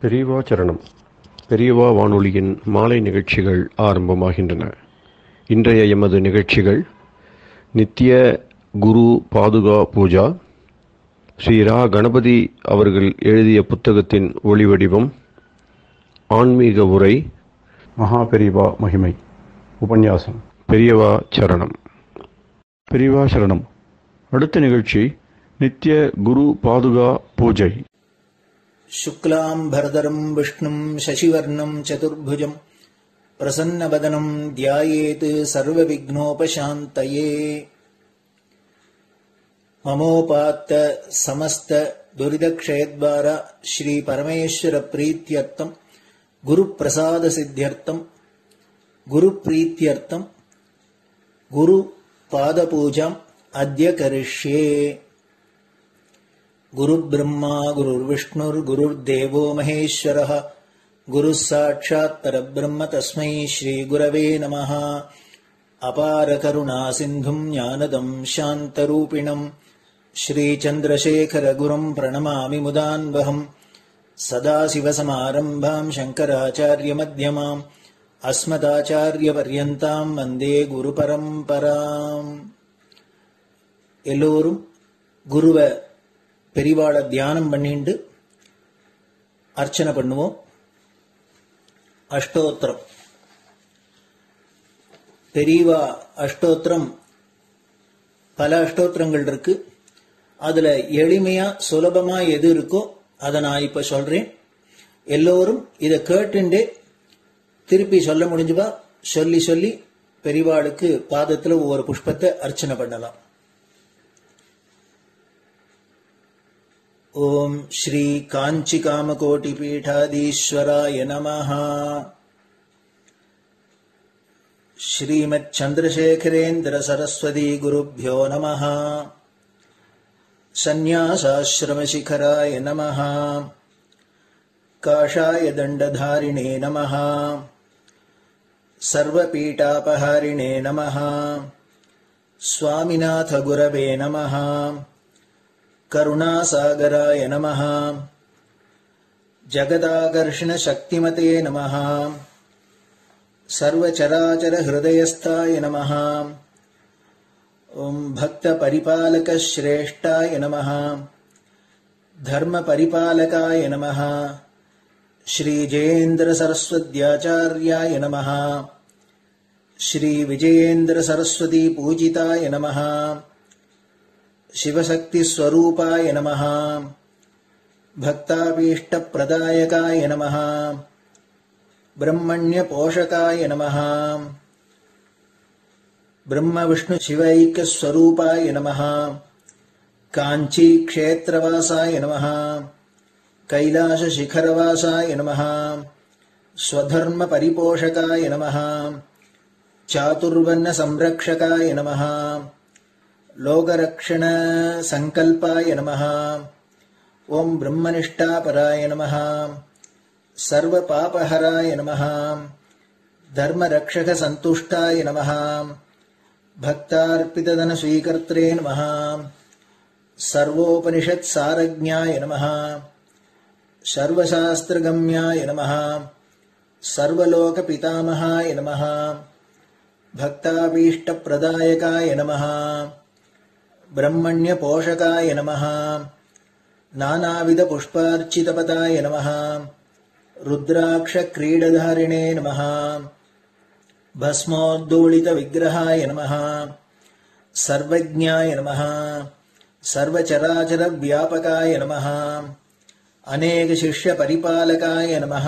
பெரியவா சரணம் பெரியவா வானொலியின் மாலை நிகழ்ச்சிகள் ஆரம்பமாகின்றன இன்றைய எமது நிகழ்ச்சிகள் நித்திய குரு பாதுகா பூஜா ஸ்ரீ ரா கணபதி அவர்கள் எழுதிய புத்தகத்தின் ஒளிவடிவம் ஆன்மீக உரை மகா பெரியவா மகிமை உபன்யாசம் பெரியவா சரணம் பெரியவா சரணம் அடுத்த நிகழ்ச்சி நித்திய குரு பாதுகா பூஜை शुक्लाम्भरधरम् विष्णुम् शशिवर्णम् चतुर्भुजम् प्रसन्नवदनम् ध्यायेत् सर्वविघ्नोपशान्तये ममोपात्त समस्त दुरिदक्षयद्वार श्रीपरमेश्वरप्रीत्यर्थम् गुरुप्रसादसिद्ध्यर्थम् गुरुप्रीत्यर्थम् गुरुपादपूजाम् अद्य करिष्ये गुरुब्रह्मा गुरुर्विष्णुर्गुरुर्देवो महेश्वरः गुरुः साक्षात् परब्रह्म तस्मै श्रीगुरवे नमः अपारकरुणासिन्धुम् ज्ञानदम् शान्तरूपिणम् श्रीचन्द्रशेखरगुरुम् प्रणमामि मुदान्वहम् सदाशिवसमारम्भाम् शङ्कराचार्यमध्यमाम् अस्मदाचार्यपर्यन्ताम् वन्दे குருபரம்பராம் எல்லோரும் குருவை பெரிவாளை தியானம் பண்ணிண்டு அர்ச்சனை பண்ணுவோம் அஷ்டோத்திரம் பெரியவா அஷ்டோத்திரம் பல அஷ்டோத்திரங்கள் இருக்கு அதுல எளிமையா சுலபமா எது இருக்கோ அதை நான் இப்ப சொல்றேன் எல்லோரும் இதை கேட்டுண்டே திருப்பி சொல்ல முடிஞ்சுபா சொல்லி சொல்லி பெரிவாளுக்கு பாதத்துல ஒவ்வொரு புஷ்பத்தை அர்ச்சனை பண்ணலாம் ॐ श्रीकाञ्चिकामकोटिपीठाधीश्वराय नमः श्रीमच्छन्द्रशेखरेन्द्रसरस्वती नमः सन्न्यासाश्रमशिखराय नमः काषाय दण्डधारिणे नमः सर्वपीठापहारिणे नमः स्वामिनाथगुरवे नमः करुणासागराय नमः जगदाकर्षणशक्तिमते नमः सर्वचराचरहृदयस्थाय नमः ॐ भक्तपरिपालकश्रेष्ठाय नमः धर्मपरिपालकाय नमः श्रीजयेन्द्रसरस्वत्याचार्याय नमः श्रीविजयेन्द्रसरस्वतीपूजिताय नमः शिवशक्तिस्वरूपाय नमः भक्ताभीष्टप्रदायकाय नमः ब्रह्मण्यपोषकाय नमः ब्रह्मविष्णुशिवैक्यस्वरूपाय नमः काञ्चीक्षेत्रवासाय नमः कैलासशिखरवासाय नमः स्वधर्मपरिपोषकाय नमः चातुर्वर्णसंरक्षकाय नमः लोकरक्षणसङ्कल्पाय नमः ॐ ब्रह्मनिष्ठापराय नमः सर्वपापहराय नमः धर्मरक्षकसन्तुष्टाय नमः भक्तार्पितधनस्वीकर्त्रे नमः सर्वोपनिषत्सारज्ञाय नमः सर्वशास्त्रगम्याय नमः सर्वलोकपितामहाय नमः भक्ताभीष्टप्रदायकाय नमः ब्रह्मण्यपोषकाय नमः नानाविधपुष्पार्चितपदाय नमः रुद्राक्षक्रीडधारिणे नमः भस्मोद्दोलितविग्रहाय नमः सर्वज्ञाय नमः सर्वचराचरव्यापकाय नमः अनेकशिष्यपरिपालकाय नमः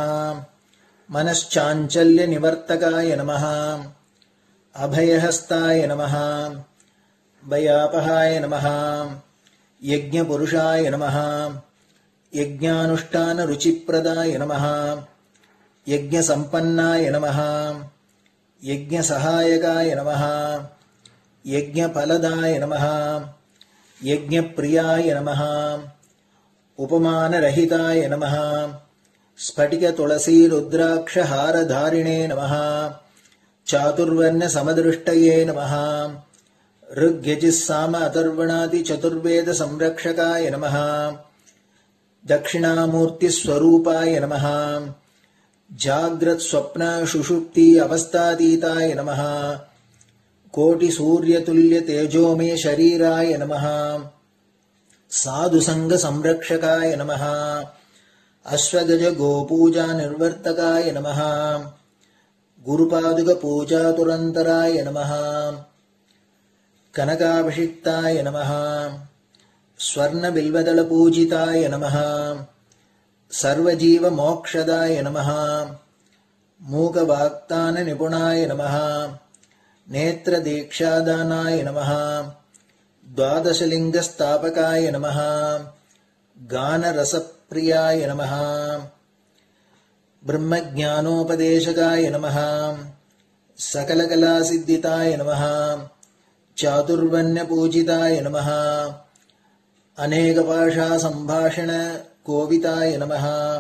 मनश्चाञ्चल्यनिवर्तकाय नमः अभयहस्ताय नमः भयापहाय नमः यज्ञपुरुषाय नमः यज्ञानुष्ठानरुचिप्रदाय नमः यज्ञसम्पन्नाय नमः यज्ञसहायकाय नमः यज्ञफलदाय नमः यज्ञप्रियाय नमः उपमानरहिताय नमः स्फटिकतुलसीरुद्राक्षहारधारिणे नमः चातुर्वर्णसमदृष्टये नमः ऋग्यजिस्साम अथर्वणादिचतुर्वेदसंरक्षकाय नमः दक्षिणामूर्तिस्वरूपाय नमः जाग्रत्स्वप्नशुषुप्ति अवस्थातीताय नमः कोटिसूर्यतुल्यतेजोमे शरीराय नमः साधुसङ्गसंरक्षकाय नमः अश्वगजगोपूजानिर्वर्तकाय नमः गुरुपादुकपूजातुरन्तराय नमः कनकाभिषिक्ताय नमः स्वर्णबिल्वदलपूजिताय नमः सर्वजीवमोक्षदाय नमः मूकवाक्ताननिपुणाय नमः नेत्रदीक्षादानाय नमः द्वादशलिङ्गस्थापकाय नमः गानरसप्रियाय नमः ब्रह्मज्ञानोपदेशकाय नमः सकलकलासिद्धिताय नमः चातुर्वण्यपूजिताय नमः अनेकभाषासम्भाषणकोविताय नमः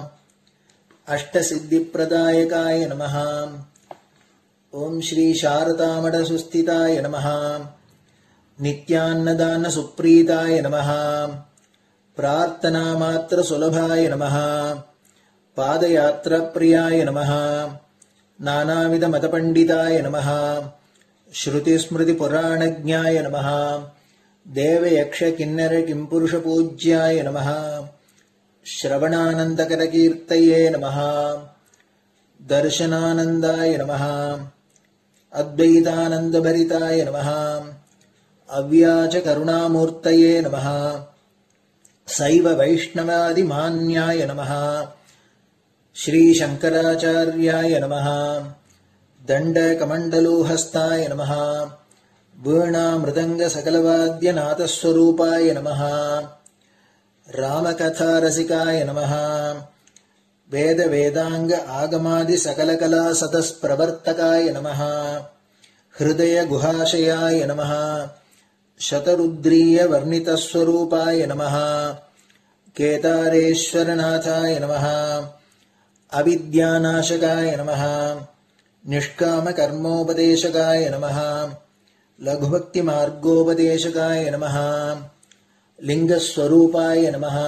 अष्टसिद्धिप्रदायकाय नमः ॐ श्रीशारदामठसुस्थिताय नमः नित्यान्नदानसुप्रीताय नमः प्रार्थनामात्रसुलभाय नमः पादयात्राप्रियाय नमः नानाविधमतपण्डिताय नमः श्रुतिस्मृतिपुराणज्ञाय नमः देवयक्षकिन्नरकिम्पुरुषपूज्याय नमः श्रवणानन्दकरकीर्तये नमः दर्शनानन्दाय नमः अद्वैतानन्दभरिताय नमः अव्याचकरुणामूर्तये नमः सैव वैष्णवादिमान्याय नमः श्रीशङ्कराचार्याय नमः दण्डकमण्डलोहस्ताय नमः वीणामृदङ्गसकलवाद्यनाथस्वरूपाय नमः रामकथारसिकाय नमः वेदवेदाङ्ग आगमादिसकलकलासतस्प्रवर्तकाय नमः हृदयगुहाशयाय नमः शतरुद्रीयवर्णितस्वरूपाय नमः केदारेश्वरनाथाय नमः अविद्यानाशकाय नमः निष्कामकर्मोपदेशकाय नमः लघुभक्तिमार्गोपदेशकाय नमः लिङ्गस्वरूपाय नमः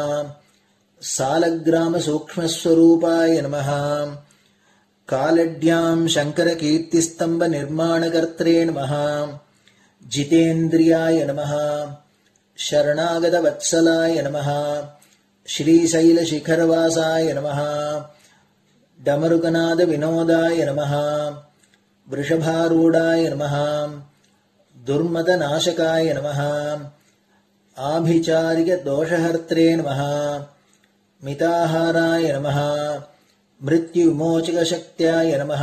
सालग्रामसूक्ष्मस्वरूपाय नमः कालड्याम् शङ्करकीर्तिस्तम्भनिर्माणकर्त्रे नमः जितेन्द्रियाय नमः शरणागतवत्सलाय नमः श्रीशैलशिखरवासाय नमः डमरुकनादविनोदाय नमः वृषभारूढाय नमः दुर्मदनाशकाय नमः आभिचारिकदोषहर्त्रे नमः मिताहाराय नमः मृत्युविमोचकशक्त्याय नमः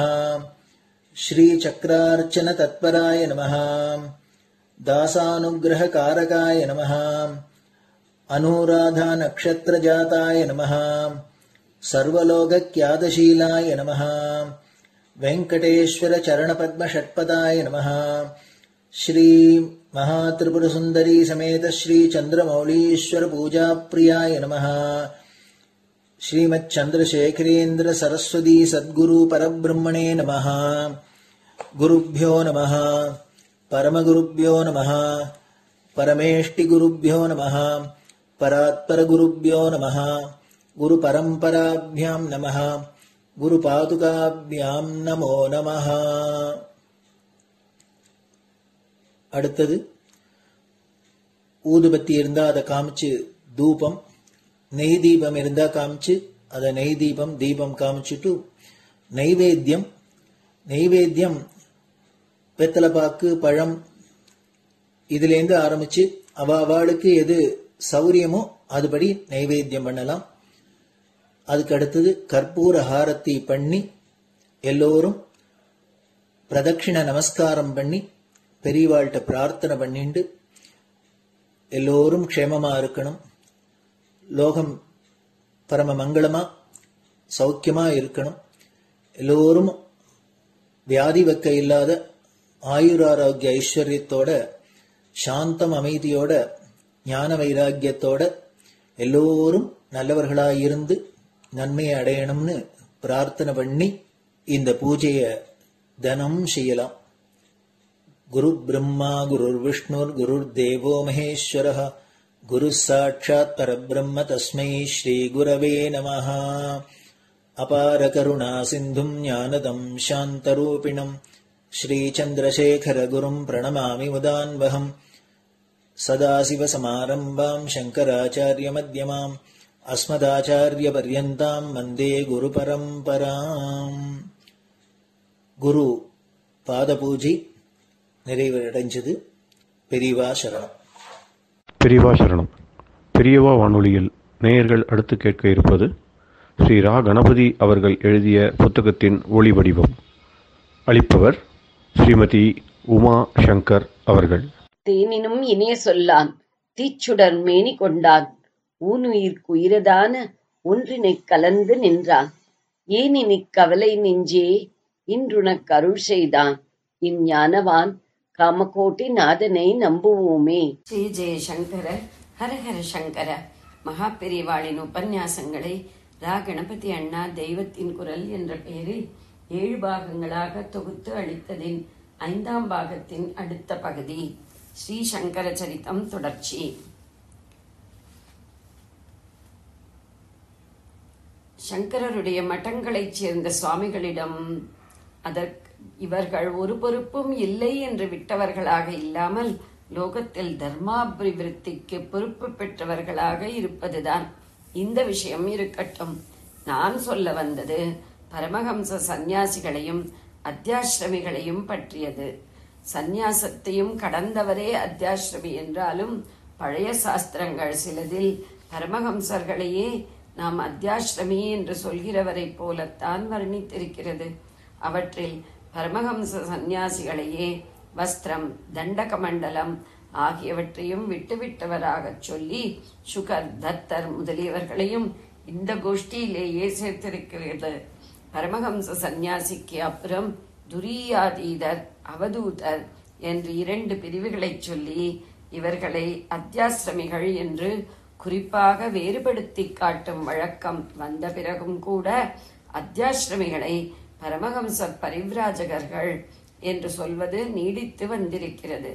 श्रीचक्रार्चनतत्पराय नमः दासानुग्रहकारकाय नमः अनुराधानक्षत्रजाताय नमः सर्वलोकक्यादशीलाय नमः वेङ्कटेश्वरचरणपद्मषट्पदाय नमः श्रीमहात्रिपुरसुन्दरी समेत श्रीचन्द्रमौलीश्वरपूजाप्रियाय नमः श्रीमच्चन्द्रशेखरेन्द्र सरस्वती सद्गुरु परब्रह्मणे नमः गुरुभ्यो नमः परमगुरुभ्यो नमः परमेष्टिगुरुभ्यो नमः परात्परगुरुभ्यो नमः गुरुपरम्पराभ्यां नमः குருபாதுகாபியாம் நமோ நமः அடுத்தது ஊதுபத்தி இருந்தா அதை காமிச்சு தூபம் நெய் தீபம் இருந்தா காமிச்சு அதை நெய் தீபம் தீபம் காமிச்சுட்டு நைவேத்தியம் நைவேத்தியம் வெத்தலைப்பாக்கு பழம் இதுலேருந்து ஆரம்பிச்சு அவ அவளுக்கு எது சௌரியமோ அதுபடி நைவேத்தியம் பண்ணலாம் அதுக்கு அடுத்தது கற்பூர ஹாரத்தி பண்ணி எல்லோரும் பிரதட்சிண நமஸ்காரம் பண்ணி பெரியவாள்கிட்ட பிரார்த்தனை பண்ணிண்டு எல்லோரும் க்ஷேமமா இருக்கணும் லோகம் பரம மங்களமா சௌக்கியமா இருக்கணும் எல்லோரும் வியாதி வெக்க இல்லாத ஆயுராரோக்கிய ஐஸ்வர்யத்தோட சாந்தம் அமைதியோட ஞான வைராக்கியத்தோட எல்லோரும் நல்லவர்களாய் இருந்து நன்மையை அடையணும்னு பிரார்த்தனை பண்ணி இந்த பூஜைய தினம் செய்யலாம் குரு பிரம்மா குருர் விஷ்ணுர் குருர் தேவோ மகேஸ்வர गुरुः साक्षात् परब्रह्म तस्मै श्रीगुरवे नमः अपारकरुणासिन्धुम् ज्ञानदम् शान्तरूपिणम् श्रीचन्द्रशेखरगुरुम् प्रणमामि मुदान्वहम् सदाशिवसमारम्भाम् शङ्कराचार्यमध्यमाम् अस्मदाचार्यपर्यन्ताम् वन्दे गुरुपरम्पराम् குரு பாதபூஜை நிறைவடைஞ்சது பெரியவா சரணம் பெரியவா சரணம் பெரியவா வானொலியில் நேயர்கள் அடுத்து கேட்க இருப்பது ஸ்ரீ ரா கணபதி அவர்கள் எழுதிய புத்தகத்தின் ஒளி வடிவம் அளிப்பவர் ஸ்ரீமதி உமா சங்கர் அவர்கள் தேனினும் இனிய சொல்லான் தீச்சுடர் மேனி கொண்டான் ஊனுயிர்க்கு உயிரதான ஒன்றினைக் கலந்து நின்றான் ஏனினிக் கவலை நெஞ்சே இன்றுனக் அருள் செய்தான் இஞ்ஞானவான் காமகோட்டி நாதனை நம்புவோமே ஸ்ரீ ஜெயசங்கர ஹரஹர சங்கர மகா பெரியவாளின் உபன்யாசங்களை ரா கணபதி அண்ணா தெய்வத்தின் குரல் என்ற பெயரில் ஏழு பாகங்களாக தொகுத்து அளித்ததின் ஐந்தாம் பாகத்தின் அடுத்த பகுதி ஸ்ரீ சங்கர சரிதம் தொடர்ச்சி சங்கரருடைய மட்டங்களைச் சேர்ந்த சுவாமிகளிடம் அதற்கு இவர்கள் ஒரு பொறுப்பும் இல்லை என்று விட்டவர்களாக இல்லாமல் லோகத்தில் தர்மாபிவிருத்திக்கு பொறுப்பு பெற்றவர்களாக இருப்பதுதான் இந்த விஷயம் இருக்கட்டும் நான் சொல்ல வந்தது பரமஹம்ச சந்நியாசிகளையும் அத்தியாசிரமிகளையும் பற்றியது சந்நியாசத்தையும் கடந்தவரே அத்தியாசிரமி என்றாலும் பழைய சாஸ்திரங்கள் சிலதில் பரமஹம்சர்களையே நாம் அத்தியாசிரமி என்று சொல்கிறவரை போலத்தான் வர்ணித்திருக்கிறது அவற்றில் பரமஹம்ச சந்நியாசிகளையே வஸ்திரம் தண்டகமண்டலம் ஆகியவற்றையும் விட்டுவிட்டவராகச் சொல்லி சுகர் தத்தர் முதலியவர்களையும் இந்த கோஷ்டியிலேயே சேர்த்திருக்கிறது பரமஹம்ச சந்நியாசிக்கு அப்புறம் துரியாதீதர் அவதூதர் என்று இரண்டு பிரிவுகளைச் சொல்லி இவர்களை அத்தியாசிரமிகள் என்று குறிப்பாக வேறுபடுத்தி காட்டும் வழக்கம் வந்த பிறகும் கூட அத்தியாசிரமிகளை பரமஹம்ச பரிவ்ராஜகர்கள் என்று சொல்வது நீடித்து வந்திருக்கிறது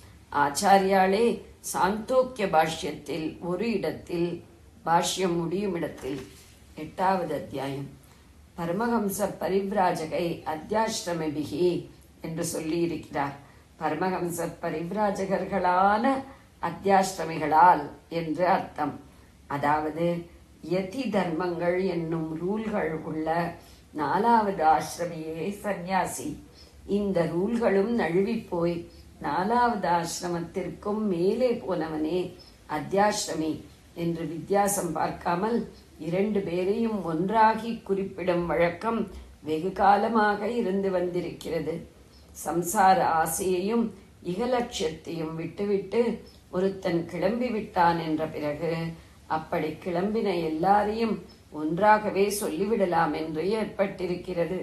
ஆச்சாரியாலே சாந்தோக்கிய பாஷ்யத்தில் ஒரு இடத்தில் பாஷ்யம் முடியும் இடத்தில் எட்டாவது அத்தியாயம் பரமஹம்ச பரிவ்ராஜகை அத்தியாசிரமிபிகி என்று சொல்லி இருக்கிறார் பரமஹம்ச பரிவ்ராஜகர்களான அத்தியாசிரமிகளால் என்று அர்த்தம் அதாவது யதி தர்மங்கள் என்னும் ரூல்கள் உள்ள நாலாவது ஆசிரமியே சந்நியாசி இந்த ரூல்களும் நழுவி போய் நாலாவது ஆசிரமத்திற்கும் மேலே போனவனே அத்தியாசிரமி என்று வித்தியாசம் பார்க்காமல் இரண்டு பேரையும் ஒன்றாகி குறிப்பிடும் வழக்கம் வெகு காலமாக இருந்து வந்திருக்கிறது சம்சார ஆசையையும் இகலட்சியத்தையும் விட்டுவிட்டு ஒருத்தன் கிளம்பி விட்டான் என்ற பிறகு அப்படி கிளம்பின எல்லாரையும் ஒன்றாகவே சொல்லிவிடலாம் என்று ஏற்பட்டிருக்கிறது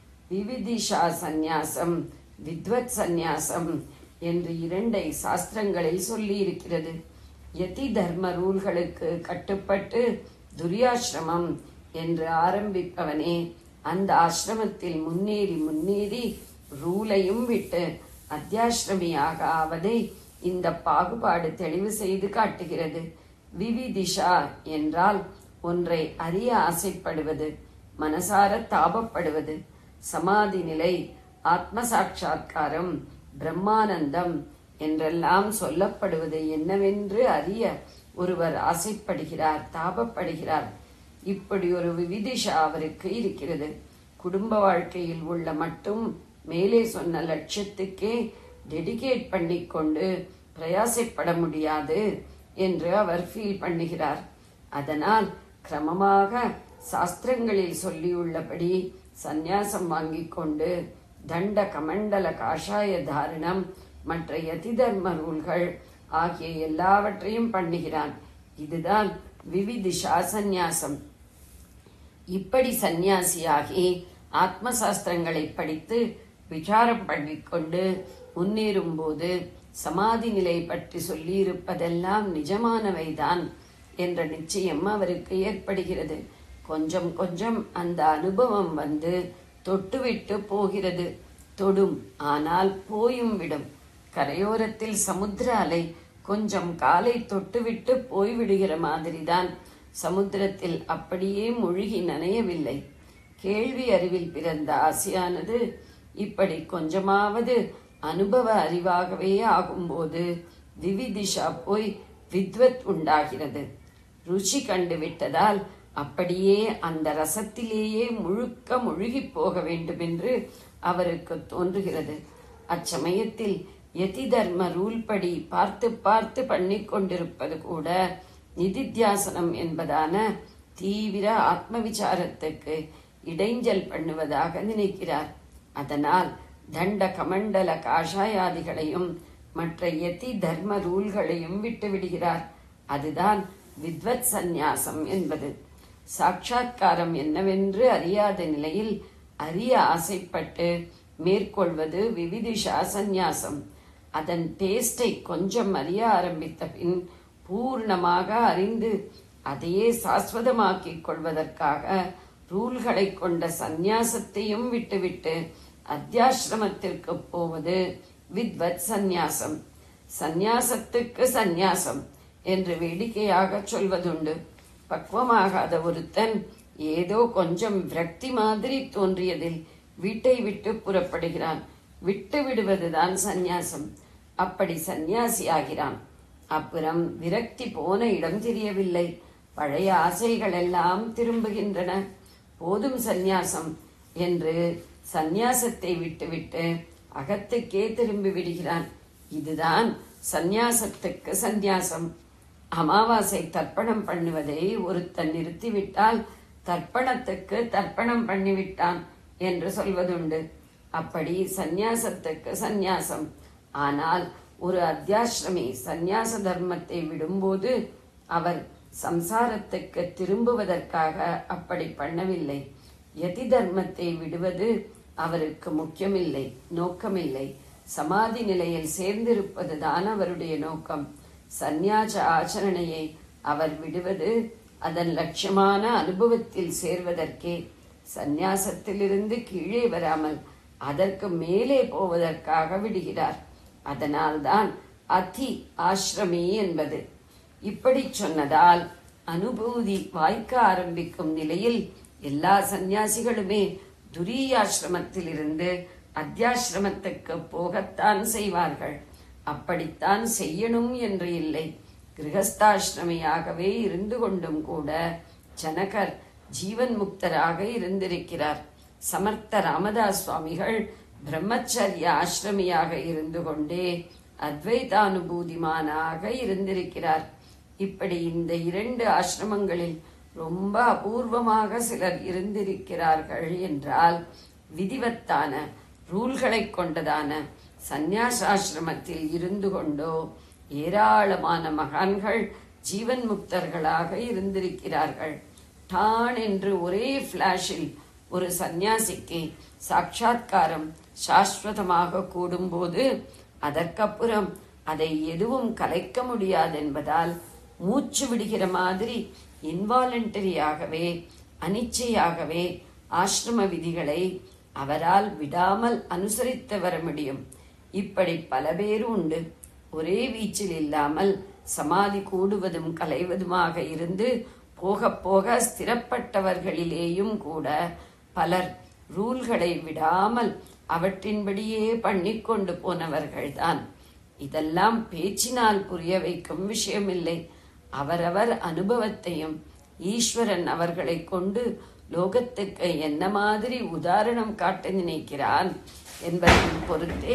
விவிதிஷா சந்நியாசம் வித்வத் சந்நியாசம் என்று இரண்டை சாஸ்திரங்களில் சொல்லி இருக்கிறது யதி தர்ம ரூல்களுக்கு கட்டுப்பட்டு துரியாசிரமம் என்று ஆரம்பிப்பவனே அந்த ஆசிரமத்தில் முன்னேறி முன்னேறி ரூலையும் விட்டு அத்தியாசிரமியாக ஆவதை இந்த பாகுபாடு தெளிவு செய்து காட்டுகிறது விவிதிஷா என்றால் ஒன்றை அறிய ஆசைப்படுவது மனசார தாபப்படுவது சமாதி நிலை ஆத்ம சாட்சா்காரம் பிரம்மானந்தம் என்றெல்லாம் சொல்லப்படுவது என்னவென்று அறிய ஒருவர் ஆசைப்படுகிறார் தாபப்படுகிறார் இப்படி ஒரு விவிதிஷா அவருக்கு இருக்கிறது குடும்ப வாழ்க்கையில் உள்ள மட்டும் மேலே சொன்ன லட்சியத்துக்கே டெடிகேட் பண்ணிக்கொண்டு பிரயாசைப்பட முடியாது என்று அவர் ஃபீல் பண்ணுகிறார் அதனால் கிரமமாக சாஸ்திரங்களில் சொல்லியுள்ளபடி சந்நியாசம் வாங்கிக் கொண்டு தண்ட கமண்டல காஷாய தாரணம் மற்ற யதி தர்ம ரூல்கள் ஆகிய எல்லாவற்றையும் பண்ணுகிறான் இதுதான் விவிதிஷா சந்நியாசம் இப்படி சந்நியாசியாகி ஆத்ம சாஸ்திரங்களை படித்து விசாரம் பண்ணிக்கொண்டு முன்னேறும் போது சமாதி நிலை பற்றி சொல்லியிருப்பதெல்லாம் நிஜமானவைதான் என்ற நிச்சயம் அவருக்கு ஏற்படுகிறது கொஞ்சம் கொஞ்சம் அந்த அனுபவம் வந்து தொட்டுவிட்டு போகிறது தொடும் ஆனால் போயும் விடும் கரையோரத்தில் சமுத்திர அலை கொஞ்சம் காலை தொட்டுவிட்டு போய்விடுகிற மாதிரிதான் சமுத்திரத்தில் அப்படியே மூழ்கி நனையவில்லை கேள்வி அறிவில் பிறந்த ஆசையானது இப்படி கொஞ்சமாவது அனுபவ அறிவாகவே ஆகும்போது விவிதிஷா போய் வித்வத் உண்டாகிறது ருச்சி கண்டு விட்டதால் அப்படியே அந்த ரசத்திலேயே முழுக்க முழுகி போக வேண்டும் என்று அவருக்கு தோன்றுகிறது அச்சமயத்தில் யதி தர்ம ரூல் படி பார்த்து பார்த்து பண்ணிக் கொண்டிருப்பது கூட நிதித்தியாசனம் என்பதான தீவிர ஆத்ம விசாரத்துக்கு இடைஞ்சல் பண்ணுவதாக நினைக்கிறார் அதனால் தண்ட கமண்டல காஷாயாதிகளையும் மற்ற யதி தர்ம ரூல்களையும் விட்டு விடுகிறார் அதுதான் வித்வத் சந்நியாசம் என்பது சாட்சாத்காரம் என்னவென்று அறியாத நிலையில் அறிய ஆசைப்பட்டு மேற்கொள்வது விவிதிஷா சந்நியாசம் அதன் டேஸ்டை கொஞ்சம் அறிய ஆரம்பித்த பின் பூர்ணமாக அறிந்து அதையே சாஸ்வதமாக்கிக் கொள்வதற்காக ரூல்களை கொண்ட சந்நியாசத்தையும் விட்டுவிட்டு அத்தியாசிரமத்திற்கு போவது வித்வத் சந்நியாசம் சந்நியாசத்துக்கு சந்நியாசம் என்று வேடிக்கையாக சொல்வதுண்டு பக்குவமாகாத ஒருத்தன் ஏதோ கொஞ்சம் விரக்தி மாதிரி தோன்றியதில் வீட்டை விட்டு புறப்படுகிறான் விட்டு விடுவதுதான் சந்நியாசம் அப்படி சந்நியாசி ஆகிறான் அப்புறம் விரக்தி போன இடம் தெரியவில்லை பழைய ஆசைகள் எல்லாம் திரும்புகின்றன போதும் சந்நியாசம் என்று சந்நியாசத்தை விட்டுவிட்டு அகத்துக்கே திரும்பி விடுகிறான் இதுதான் சந்நியாசத்துக்கு சந்நியாசம் அமாவாசை தர்ப்பணம் பண்ணுவதை ஒருத்தன் நிறுத்திவிட்டால் தர்ப்பணத்துக்கு தர்ப்பணம் பண்ணிவிட்டான் என்று சொல்வதுண்டு அப்படி சந்நியாசத்துக்கு சந்நியாசம் ஆனால் ஒரு அத்தியாசிரமி சந்நியாச தர்மத்தை விடும்போது அவர் சம்சாரத்துக்கு திரும்புவதற்காக அப்படி பண்ணவில்லை யதி தர்மத்தை விடுவது அவருக்கு முக்கியமில்லை நோக்கமில்லை சமாதி நிலையில் சேர்ந்திருப்பதுதான் அவருடைய நோக்கம் சந்நியாச ஆச்சரணையை அவர் விடுவது அதன் லட்சியமான அனுபவத்தில் சேர்வதற்கே சந்நியாசத்திலிருந்து கீழே வராமல் அதற்கு மேலே போவதற்காக விடுகிறார் அதனால்தான் அதி ஆசிரமி என்பது இப்படி சொன்னதால் அனுபூதி வாய்க்க ஆரம்பிக்கும் நிலையில் எல்லா சந்நியாசிகளுமே துரியாசிரமத்திலிருந்து அத்தியாசிரமத்துக்கு போகத்தான் செய்வார்கள் அப்படித்தான் செய்யணும் என்று இல்லை கிரகஸ்தாசிரமியாகவே இருந்து கொண்டும் கூட ஜனகர் ஜீவன் முக்தராக இருந்திருக்கிறார் சமர்த்த ராமதாஸ் சுவாமிகள் பிரம்மச்சரிய ஆசிரமியாக இருந்து கொண்டே அத்வைதானுபூதிமானாக இருந்திருக்கிறார் இப்படி இந்த இரண்டு ஆசிரமங்களில் ரொம்ப அபூர்வமாக சிலர் இருந்திருக்கிறார்கள் என்றால் விதிவத்தான ரூல்களை கொண்டதான சந்நியாசாசிரமத்தில் இருந்து கொண்டோ ஏராளமான மகான்கள் ஜீவன் முக்தர்களாக இருந்திருக்கிறார்கள் டான் என்று ஒரே பிளாஷில் ஒரு சந்நியாசிக்கு சாட்சாத்காரம் சாஸ்வதமாக கூடும்போது அதற்கப்புறம் அதை எதுவும் கலைக்க முடியாது என்பதால் மூச்சு விடுகிற மாதிரி இன்வாலண்டரியாகவே அனிச்சையாகவே ஆசிரம விதிகளை அவரால் விடாமல் அனுசரித்து வர முடியும் இப்படி பல பேர் உண்டு ஒரே வீச்சில் இல்லாமல் சமாதி கூடுவதும் கலைவதுமாக இருந்து போக போக ஸ்திரப்பட்டவர்களிலேயும் கூட பலர் ரூல்களை விடாமல் அவற்றின்படியே பண்ணிக்கொண்டு போனவர்கள்தான் இதெல்லாம் பேச்சினால் புரிய வைக்கும் விஷயமில்லை அவரவர் அனுபவத்தையும் ஈஸ்வரன் அவர்களை கொண்டு லோகத்துக்கு என்ன மாதிரி உதாரணம் காட்ட நினைக்கிறான் என்பதன் பொறுத்தே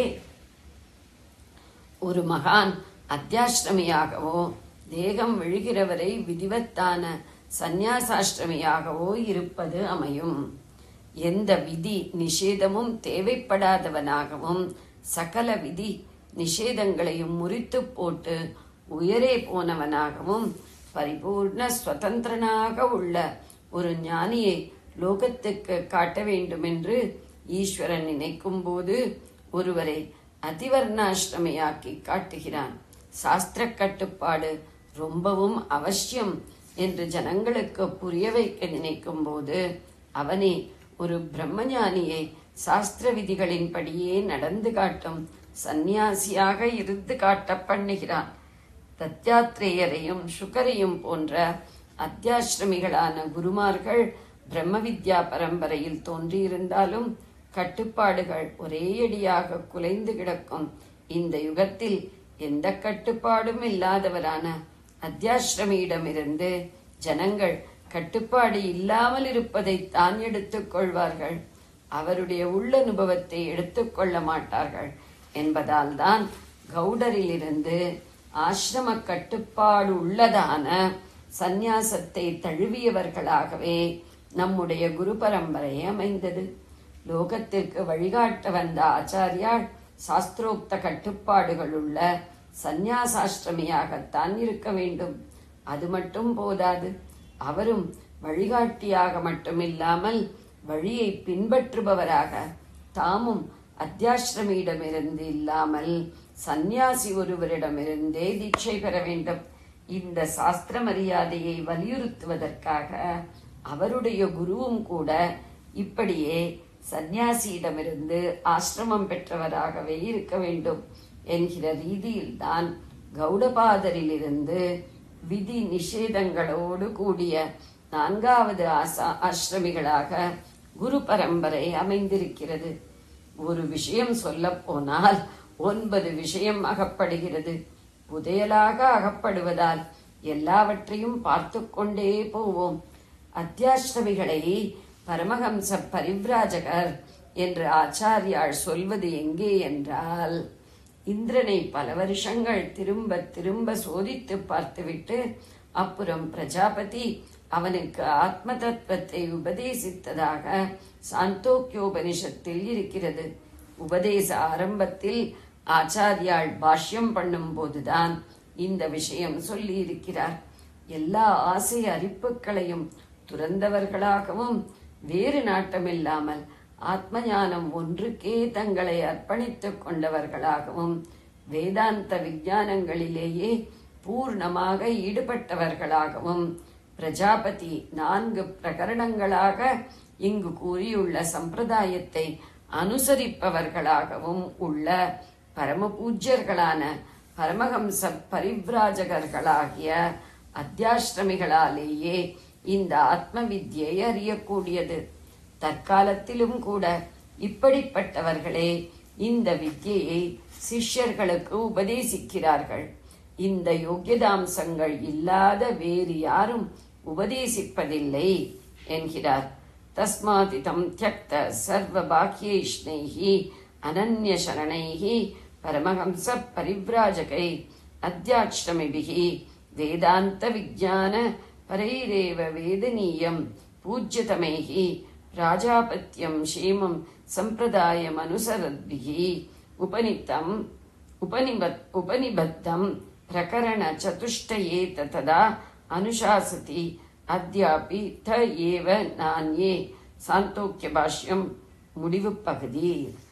ஒரு மகான் அத்தியாசிரமியாகவோ தேகம் விழுகிறவரை விதிவத்தான சந்நியாசாஷ்டிரமியாகவோ இருப்பது அமையும் எந்த விதி நிஷேதமும் தேவைப்படாதவனாகவும் சகல விதி நிஷேதங்களையும் முறித்து போட்டு உயரே போனவனாகவும் பரிபூர்ண சுதந்திரனாக உள்ள ஒரு ஞானியை லோகத்துக்கு காட்ட வேண்டுமென்று ஈஸ்வரன் நினைக்கும் போது ஒருவரை அதிவர்ணாஷ்டமையாக்கி காட்டுகிறான் சாஸ்திர கட்டுப்பாடு ரொம்பவும் அவசியம் என்று ஜனங்களுக்கு புரிய வைக்க நினைக்கும் போது அவனே ஒரு பிரம்மஞானியை சாஸ்திர விதிகளின்படியே நடந்து காட்டும் சந்நியாசியாக இருந்து காட்ட பண்ணுகிறான் தத்யாத்ரேயரையும் சுகரையும் போன்ற அத்தியாசிரமிகளான குருமார்கள் பிரம்ம வித்யா பரம்பரையில் தோன்றியிருந்தாலும் கட்டுப்பாடுகள் ஒரேயடியாக குலைந்து கிடக்கும் இந்த யுகத்தில் எந்த கட்டுப்பாடும் இல்லாதவரான அத்தியாசிரமியிடமிருந்து ஜனங்கள் கட்டுப்பாடு இல்லாமல் இருப்பதை தான் எடுத்துக் கொள்வார்கள் அவருடைய உள்ளனுபவத்தை எடுத்துக்கொள்ள மாட்டார்கள் என்பதால் தான் கவுடரிலிருந்து ஆசிரம கட்டுப்பாடு உள்ளதான சந்நியாசத்தை தழுவியவர்களாகவே நம்முடைய குரு பரம்பரை அமைந்தது லோகத்திற்கு வழிகாட்ட வந்த ஆச்சாரியால் சாஸ்திரோக்த கட்டுப்பாடுகள் உள்ள சந்நியாசாஷ்டிரமியாகத்தான் இருக்க வேண்டும் அது மட்டும் போதாது அவரும் வழிகாட்டியாக மட்டுமில்லாமல் வழியை பின்பற்றுபவராக தாமும் அத்தியாசிரமியிடமிருந்து இல்லாமல் சந்நியாசி ஒருவரிடமிருந்தே தீட்சை பெற வேண்டும் இந்த சாஸ்திர மரியாதையை வலியுறுத்துவதற்காக அவருடைய குருவும் கூட இப்படியே சந்நியாசியிடமிருந்து ஆசிரமம் பெற்றவராகவே இருக்க வேண்டும் என்கிற ரீதியில்தான் கௌடபாதரிலிருந்து விதி நிஷேதங்களோடு கூடிய நான்காவது ஆசா ஆசிரமிகளாக குரு பரம்பரை அமைந்திருக்கிறது ஒரு விஷயம் சொல்ல போனால் ஒன்பது விஷயம் அகப்படுகிறது புதையலாக அகப்படுவதால் எல்லாவற்றையும் பார்த்து கொண்டே போவோம் அத்தியாசிரமிகளை பரமஹம்ச பரிவ்ராஜகர் என்று ஆச்சாரியால் சொல்வது எங்கே என்றால் இந்திரனை பல வருஷங்கள் திரும்ப திரும்ப சோதித்து பார்த்துவிட்டு அப்புறம் பிரஜாபதி அவனுக்கு ஆத்ம தத்துவத்தை உபதேசித்ததாக சாந்தோக்கியோபனிஷத்தில் இருக்கிறது உபதேச ஆரம்பத்தில் ஆச்சாரியால் பாஷ்யம் பண்ணும் போதுதான் இந்த விஷயம் சொல்லி இருக்கிறார் எல்லா ஆசை அரிப்புகளையும் துறந்தவர்களாகவும் வேறு நாட்டமில்லாமல் ஆத்ம ஞானம் ஒன்றுக்கே தங்களை அர்ப்பணித்துக் கொண்டவர்களாகவும் வேதாந்த விஞ்ஞானங்களிலேயே பூர்ணமாக ஈடுபட்டவர்களாகவும் பிரஜாபதி நான்கு பிரகரணங்களாக இங்கு கூறியுள்ள சம்பிரதாயத்தை அனுசரிப்பவர்களாகவும் உள்ள பரம பூஜ்யர்களான பரமஹம்ச பரிவ்ராஜகர்களாகிய அத்தியாஷ்டமிகளாலேயே இந்த ஆத்ம வித்யை அறியக்கூடியது தற்காலத்திலும் கூட இப்படிப்பட்டவர்களே இந்த வித்யையை சிஷ்யர்களுக்கு உபதேசிக்கிறார்கள் இந்த யோக்கியதாம்சங்கள் இல்லாத வேறு யாரும் உபதேசிப்பதில்லை என்கிறார் தஸ்மாதிதம் தியக்த சர்வ பாக்கியைஷ்ணைஹி அனன்ய சரணைஹி பரமஹம்ச பரிவ்ராஜகை அத்தியாட்சமிபிகி வேதாந்த விஜான பரைரேவ வேதனீயம் பூஜ்யதமைஹி ராஜாபத்தியம் க்ஷேமம் சம்பிரதாயம் அனுசரத்பிகி உபனித்தம் உபனிபத் உபனிபத்தம் பிரகரண சதுஷ்டயே ததா அனுசாசதி அத்யாபி த ஏவ நான்யே சாந்தோக்கிய பாஷ்யம் முடிவு பகுதி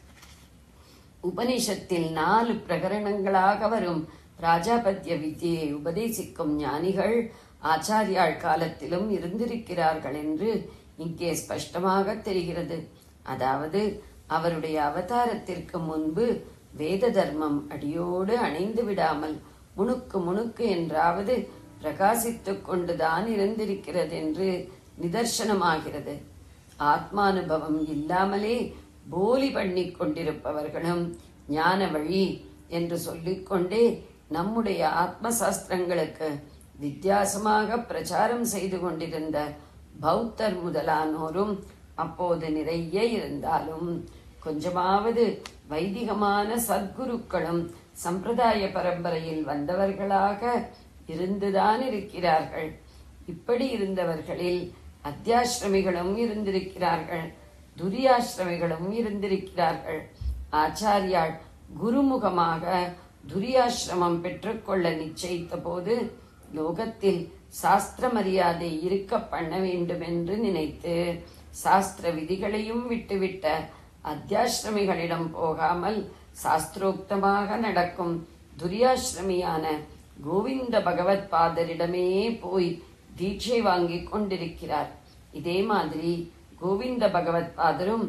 உபனிஷத்தில் நாலு பிரகரணங்களாக வரும் பிராஜாபத்திய வித்தியை உபதேசிக்கும் ஞானிகள் ஆச்சாரியாள் காலத்திலும் இருந்திருக்கிறார்கள் என்று இங்கே ஸ்பஷ்டமாக தெரிகிறது அதாவது அவருடைய அவதாரத்திற்கு முன்பு வேத தர்மம் அடியோடு அணைந்து விடாமல் முணுக்கு முணுக்கு என்றாவது பிரகாசித்துக் கொண்டுதான் இருந்திருக்கிறது என்று நிதர்சனமாகிறது ஆத்மானுபவம் இல்லாமலே போலி பண்ணிக் கொண்டிருப்பவர்களும் ஞான வழி என்று சொல்லிக்கொண்டே நம்முடைய ஆத்ம சாஸ்திரங்களுக்கு வித்தியாசமாக பிரச்சாரம் செய்து கொண்டிருந்த பௌத்தர் முதலானோரும் அப்போது நிறைய இருந்தாலும் கொஞ்சமாவது வைதிகமான சத்குருக்களும் சம்பிரதாய பரம்பரையில் வந்தவர்களாக இருந்துதான் இருக்கிறார்கள் இப்படி இருந்தவர்களில் அத்தியாசிரமிகளும் இருந்திருக்கிறார்கள் துரியாசிரமிகளும் இருந்திருக்கிறார்கள் ஆச்சாரியால் குருமுகமாக துரியாசிரமம் பெற்றுக்கொள்ள நிச்சயித்த போது லோகத்தில் சாஸ்திர மரியாதை இருக்க பண்ண வேண்டும் என்று நினைத்து சாஸ்திர விதிகளையும் விட்டுவிட்ட அத்தியாசிரமிகளிடம் போகாமல் சாஸ்திரோக்தமாக நடக்கும் துரியாசிரமியான கோவிந்த பகவத் பாதரிடமே போய் தீட்சை வாங்கிக் கொண்டிருக்கிறார் இதே மாதிரி கோவிந்த பகவத் பாதரும்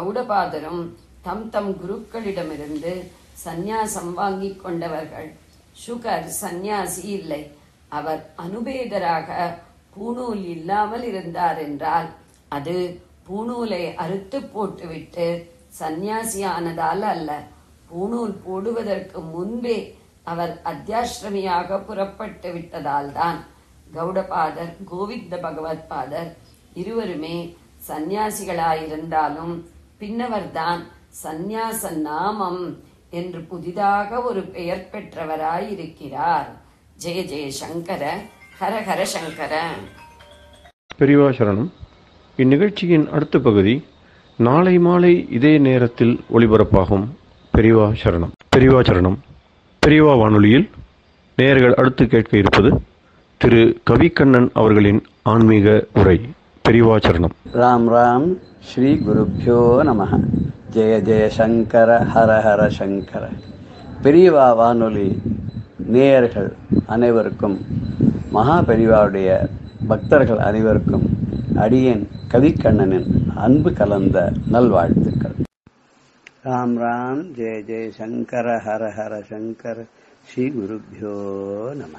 கௌடபாதரும் தம் தம் குருக்களிடமிருந்து சந்நியாசம் வாங்கிக் கொண்டவர்கள் சுகர் சந்நியாசி இல்லை அவர் அனுபேதராக பூணூல் இல்லாமல் இருந்தார் என்றால் அது பூணூலை அறுத்து போட்டுவிட்டு சந்நியாசியானதால் அல்ல பூணூல் போடுவதற்கு முன்பே அவர் அத்தியாசிரமியாக புறப்பட்டு விட்டதால் தான் கௌடபாதர் கோவிந்த பகவத் பாதர் இருவருமே சந்நியாசிகளாயிருந்தாலும் பின்னவர்தான் சந்நியாச நாமம் என்று புதிதாக ஒரு பெயர் பெற்றவராயிருக்கிறார் ஜெய ஜெய சங்கர ஹர ஹர சங்கர பெரியவா சரணம் இந்நிகழ்ச்சியின் அடுத்த பகுதி நாளை மாலை இதே நேரத்தில் ஒளிபரப்பாகும் பெரியவா சரணம் பெரியவா சரணம் பெரியவா வானொலியில் நேயர்கள் அடுத்து கேட்க இருப்பது திரு கவிக்கண்ணன் அவர்களின் ஆன்மீக உரை பெரியவா சரணம் ராம் ராம் ஸ்ரீ குருப்பியோ நம ஜெய ஜெய சங்கர ஹர ஹர சங்கர பெரியவா வானொலி நேயர்கள் அனைவருக்கும் மகா பெரியவாவுடைய பக்தர்கள் அனைவருக்கும் அடியேன் கவிக்கண்ணனின் அன்பு கலந்த நல்வாழ்த்துக்கள் ராம் ராம் ஜெய ஜெய சங்கர ஹர ஹர சங்கர ஸ்ரீ குருப்பியோ நம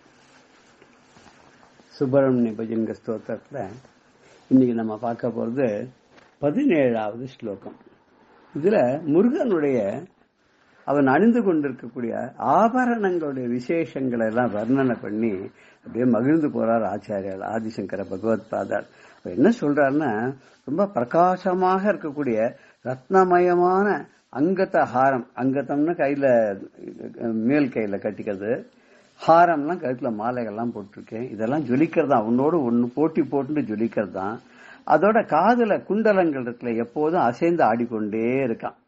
சுப்பிரமணிய பஜன்க ஸ்தோத்திரத்தில் இன்னைக்கு நம்ம பார்க்க போகிறது பதினேழாவது ஸ்லோகம் இதுல முருகனுடைய அவன் அணிந்து கொண்டிருக்கக்கூடிய ஆபரணங்களுடைய விசேஷங்களை எல்லாம் வர்ணனை பண்ணி அப்படியே மகிழ்ந்து போறார் ஆச்சாரியார் ஆதிசங்கர பகவத் பாதார் அவர் என்ன சொல்றாருன்னா ரொம்ப பிரகாசமாக இருக்கக்கூடிய ரத்னமயமான அங்கத ஹாரம் அங்கத்தம்னு கையில மேல் கையில கட்டிக்கிறது ஹாரம்லாம் கழுத்துல மாலைகள்லாம் போட்டிருக்கேன் இதெல்லாம் ஜொலிக்கிறதா உன்னோடு ஒன்னு போட்டி போட்டு ஜொலிக்கிறது தான் அதோட காதுல குண்டலங்கள் இருக்குல்ல எப்போதும் அசைந்து ஆடிக்கொண்டே இருக்கான்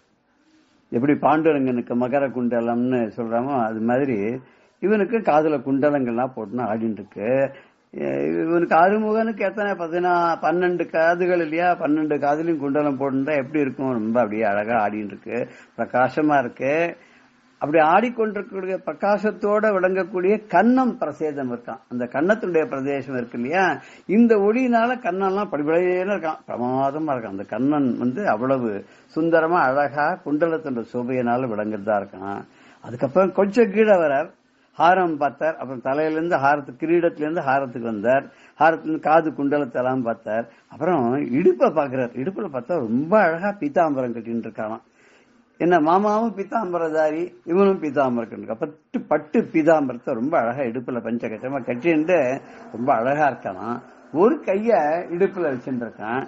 எப்படி பாண்டுரங்கனுக்கு மகர குண்டலம்னு சொல்றாமோ அது மாதிரி இவனுக்கு காதுல குண்டலங்கள்லாம் போட்டுன்னு ஆடின்னு இருக்கு அஹ் இவனுக்கு அறுமுகனுக்கு எத்தனை பதினா பன்னெண்டு காதுகள் இல்லையா பன்னெண்டு காதுலயும் குண்டலம் போட்டுட்டா எப்படி இருக்கும் ரொம்ப அப்படியே அழகா ஆடின்னு இருக்கு பிரகாசமா இருக்கு அப்படி ஆடிக்கொண்டிருக்கக்கூடிய பிரகாசத்தோட விளங்கக்கூடிய கன்னம் பிரசேதம் இருக்கான் அந்த கன்னத்துடைய பிரதேசம் இருக்கு இல்லையா இந்த ஒளியினால கண்ணெல்லாம் படிப்படையில இருக்கான் பிரமாதமா இருக்கான் அந்த கண்ணன் வந்து அவ்வளவு சுந்தரமா அழகா குண்டலத்தோட சோபையினால விளங்குறதா இருக்கான் அதுக்கப்புறம் கொஞ்சம் கீழே வரார் ஹாரம் பார்த்தார் அப்புறம் தலையிலிருந்து ஹாரத்துக்கு கிரீடத்திலிருந்து ஹாரத்துக்கு வந்தார் ஹாரத்திலிருந்து காது குண்டலத்தை எல்லாம் பார்த்தார் அப்புறம் இடுப்பை பாக்குறார் இடுப்புல பார்த்தா ரொம்ப அழகா பீதாம்பரம் கட்டின்னு இருக்கானாம் என்ன மாமாவும் பீதாம்பரதாரி இவனும் பீதாம்பரம் பட்டு பட்டு பீதாம்பரத்தை ரொம்ப அழகா இடுப்புல பஞ்சகச்சமா கட்டிட்டு ரொம்ப அழகா இருக்கானாம் ஒரு கைய இடுப்புல வச்சுட்டு இருக்கான்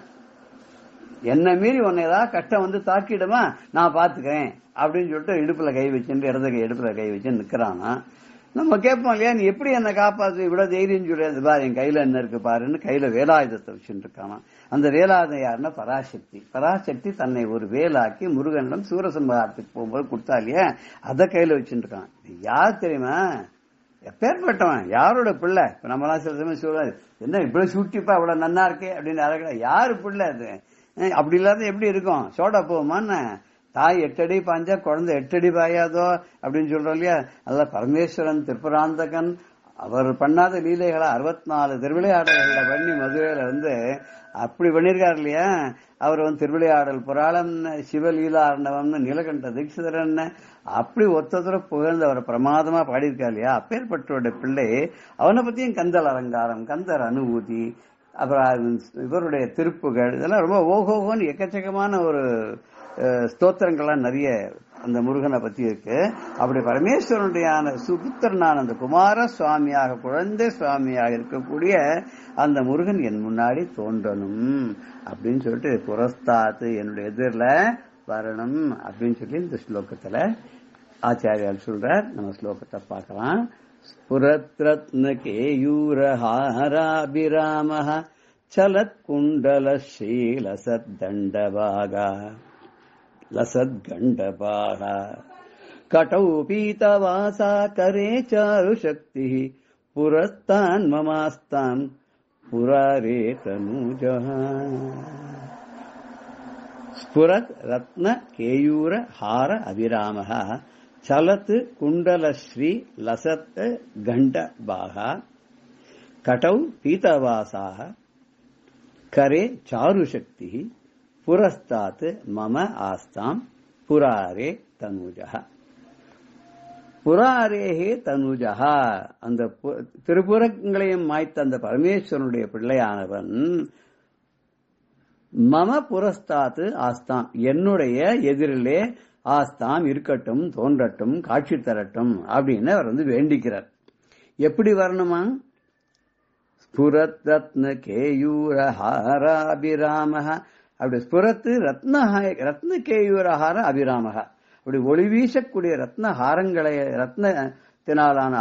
என்ன மீறி உன்னை ஏதாவது கஷ்டம் வந்து தாக்கிடுமா நான் பாத்துக்கிறேன் அப்படின்னு சொல்லிட்டு இடுப்புல கை வச்சுட்டு இடது கை இடுப்புல கை வச்சு நிக்கிறானா நம்ம கேட்போம் இல்லையா நீ எப்படி என்ன காப்பாத்து இவ்வளவு தைரியம் சொல்லியாது பாரு என் கையில என்ன இருக்கு பாருன்னு கையில வேலாயுதத்தை வச்சுட்டு இருக்கானா அந்த வேலாயுதம் யாருன்னா பராசக்தி பராசக்தி தன்னை ஒரு வேலாக்கி முருகனிடம் சூரசம்ஹாரத்துக்கு போகும்போது கொடுத்தா இல்லையா அதை கையில வச்சுட்டு இருக்கான் இது யார் தெரியுமா எப்பேற்பட்டவன் யாரோட பிள்ளை இப்ப நம்மளாம் சில சமயம் சொல்லுவாரு என்ன இவ்வளவு சுட்டிப்பா இவ்வளவு நன்னா இருக்கே அப்படின்னு அழகா யாரு பிள்ளை அது அஹ் அப்படி இல்லாத எப்படி இருக்கும் சோடா போகுமான்னு தாய் எட்டடி பாஞ்சா குழந்தை எட்டடி பாயாதோ அப்படின்னு சொல்றோம் இல்லையா அல்ல பரமேஸ்வரன் திரிபுராந்தகன் அவர் பண்ணாத லீலைகளை அறுபத்தி நாலு திருவிளையாடல்களை பண்ணி மதுரையில வந்து அப்படி பண்ணிருக்காரு இல்லையா அவர் வந்து திருவிளையாடல் புராணம் சிவலீலா அர்ணவம்னு நீலகண்ட தீட்சிதரன் அப்படி ஒத்தத்துல புகழ்ந்து அவர் பிரமாதமா பாடியிருக்கார் இல்லையா அப்பேற்பட்டோட பிள்ளை அவனை பத்தியும் கந்தல் அலங்காரம் கந்தர் அனுபூதி அப்புறம் இவருடைய திருப்புகள் இதெல்லாம் ரொம்ப ஓகோகோன்னு எக்கச்சக்கமான ஒரு அஹ், ஸ்தோத்திரங்கள்லாம் நிறைய அந்த முருகனை பத்தி இருக்கு அப்படி பரமேஸ்வரனுடைய சுபுத்திரனான அந்த குமார சுவாமியாக குழந்தை சுவாமியாக இருக்கக்கூடிய அந்த முருகன் என் முன்னாடி தோன்றணும் அப்படின்னு சொல்லிட்டு புரஸ்தாத்து என்னுடைய எதிரில் வரணும் அப்படின்னு சொல்லி இந்த ஸ்லோகத்துல ஆச்சாரியார் சொல்றார் நம்ம ஸ்லோகத்தை பார்க்கலாம் ஸ்புரத்ரத்ன கேயூரஹாராபிராம சலத் குண்டல शीलसद्दण्डभागा लसद्गण्डभाः कटौ पीतवासा करे चारुशक्तिः पुरस्तान्ममास्तान् पुरारे तनूजः स्फुरत् रत्न केयूर हार अभिरामः चलत् कुण्डलश्री लसत् गण्डभाः कटौ पीतवासाः करे चारुशक्तिः पुरस्तात् मम आस्ताम् पुरारे तनूजः புராரேகே தனுஜகா அந்த பு- திரிபுரங்களையும் மாய்த்த அந்த பரமேஸ்வரனுடைய பிள்ளையானவன் மம புரஸ்தாத்து ஆஸ்தாம் என்னுடைய எதிரிலே ஆஸ்தாம் இருக்கட்டும் தோன்றட்டும் காட்சி தரட்டும் அப்படின்னு அவர் வந்து வேண்டிக்கிறார் எப்படி வரணுமா ஸ்புரத் ரத்ன கேயூர ஹாராபிராமக அப்படி ஸ்புரத்து ரத்ன ரத்ன கேயூரஹார அபிராமக அப்படி ஒளி வீசக்கூடிய ரத்ன ஹாரங்களை ரத்னத்தினாலான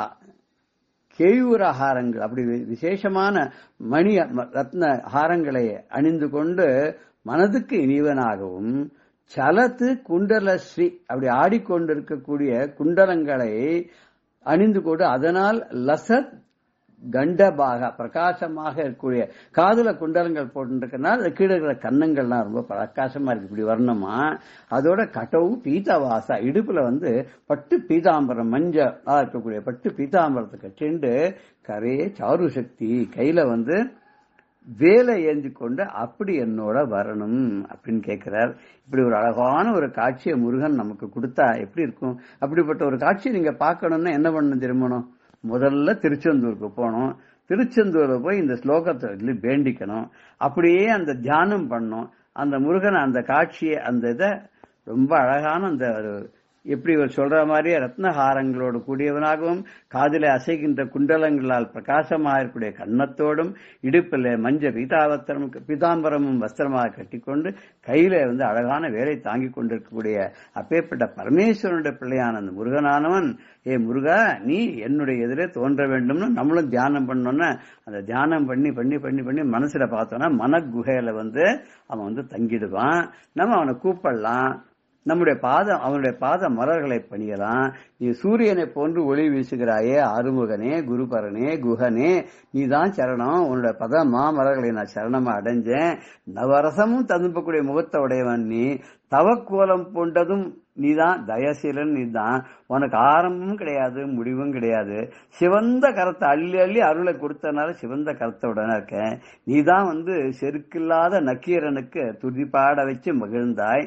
கேயூர ஹாரங்கள் அப்படி வி- விசேஷமான மணி ம- ரத்ன ஹாரங்களை அணிந்து கொண்டு மனதுக்கு இனிவனாகவும் சலத்து குண்டல ஸ்ரீ அப்படி ஆடிக்கொண்டிருக்கக்கூடிய குண்டலங்களை அணிந்து கொண்டு அதனால் லசத் கண்டபாக பிரகாசமாக இருக்கக்கூடிய காதுல குண்டலங்கள் போட்டுருக்கனால அது கீழே இருக்கிற கன்னங்கள்லாம் ரொம்ப பிரகாசமா இருக்கு இப்படி வரணுமா அதோட கட்டவு பீதவாசா இடுப்புல வந்து பட்டு பீதாம்பரம் மஞ்சளா இருக்கக்கூடிய பட்டு பீதாம்பரத்தை கட்டிண்டு கரே சாரு சக்தி கையில வந்து வேலை ஏந்தி கொண்டு அப்படி என்னோட வரணும் அப்படின்னு கேட்கிறார் இப்படி ஒரு அழகான ஒரு காட்சியை முருகன் நமக்கு கொடுத்தா எப்படி இருக்கும் அப்படிப்பட்ட ஒரு காட்சியை நீங்க பார்க்கணும்னா என்ன பண்ணணும் திரும்பணும் முதல்ல திருச்செந்தூருக்கு போகணும் திருச்செந்தூர்ல போய் இந்த ஸ்லோகத்தை வந்து வேண்டிக்கணும் அப்படியே அந்த தியானம் பண்ணணும் அந்த முருகன் அந்த காட்சியை அந்த இதை ரொம்ப அழகான அந்த ஒரு எப்படி இவர் சொல்ற மாதிரியே ரத்னஹாரங்களோடு கூடியவனாகவும் காதிலே அசைகின்ற குண்டலங்களால் பிரகாசமாக இருக்கக்கூடிய கன்னத்தோடும் இடுப்பில் மஞ்ச பீதாவத்திரம் பீதாம்பரமும் வஸ்திரமாக கட்டிக்கொண்டு கையில வந்து அழகான வேலை தாங்கி கொண்டிருக்கக்கூடிய அப்பேற்பட்ட பரமேஸ்வரனுடைய பிள்ளையான அந்த முருகனானவன் ஏ முருகா நீ என்னுடைய எதிரே தோன்ற வேண்டும்னு நம்மளும் தியானம் பண்ணோம்னா அந்த தியானம் பண்ணி பண்ணி பண்ணி பண்ணி மனசுல பார்த்தோம்னா மனக்குகையில வந்து அவன் வந்து தங்கிடுவான் நம்ம அவனை கூப்பிடலாம் நம்முடைய பாதம் அவனுடைய பாத மலர்களை பணியலாம் நீ சூரியனை போன்று ஒளி வீசுகிறாயே ஆறுமுகனே குருபரனே குஹனே நீதான் சரணம் உன்னுடைய பத மாமலர்களை நான் சரணமா அடைஞ்சேன் நவரசமும் ததும்பக்கூடிய முகத்தை உடையவன் நீ தவக்கோலம் பூண்டதும் நீதான் தயசீலன் நீதான் உனக்கு ஆரம்பமும் கிடையாது முடிவும் கிடையாது சிவந்த கரத்தை அள்ளி அள்ளி அருளை கொடுத்தனால சிவந்த கரத்தோடனே இருக்கேன் நீதான் வந்து செருக்கில்லாத நக்கீரனுக்கு துதிப்பாட வச்சு மகிழ்ந்தாய்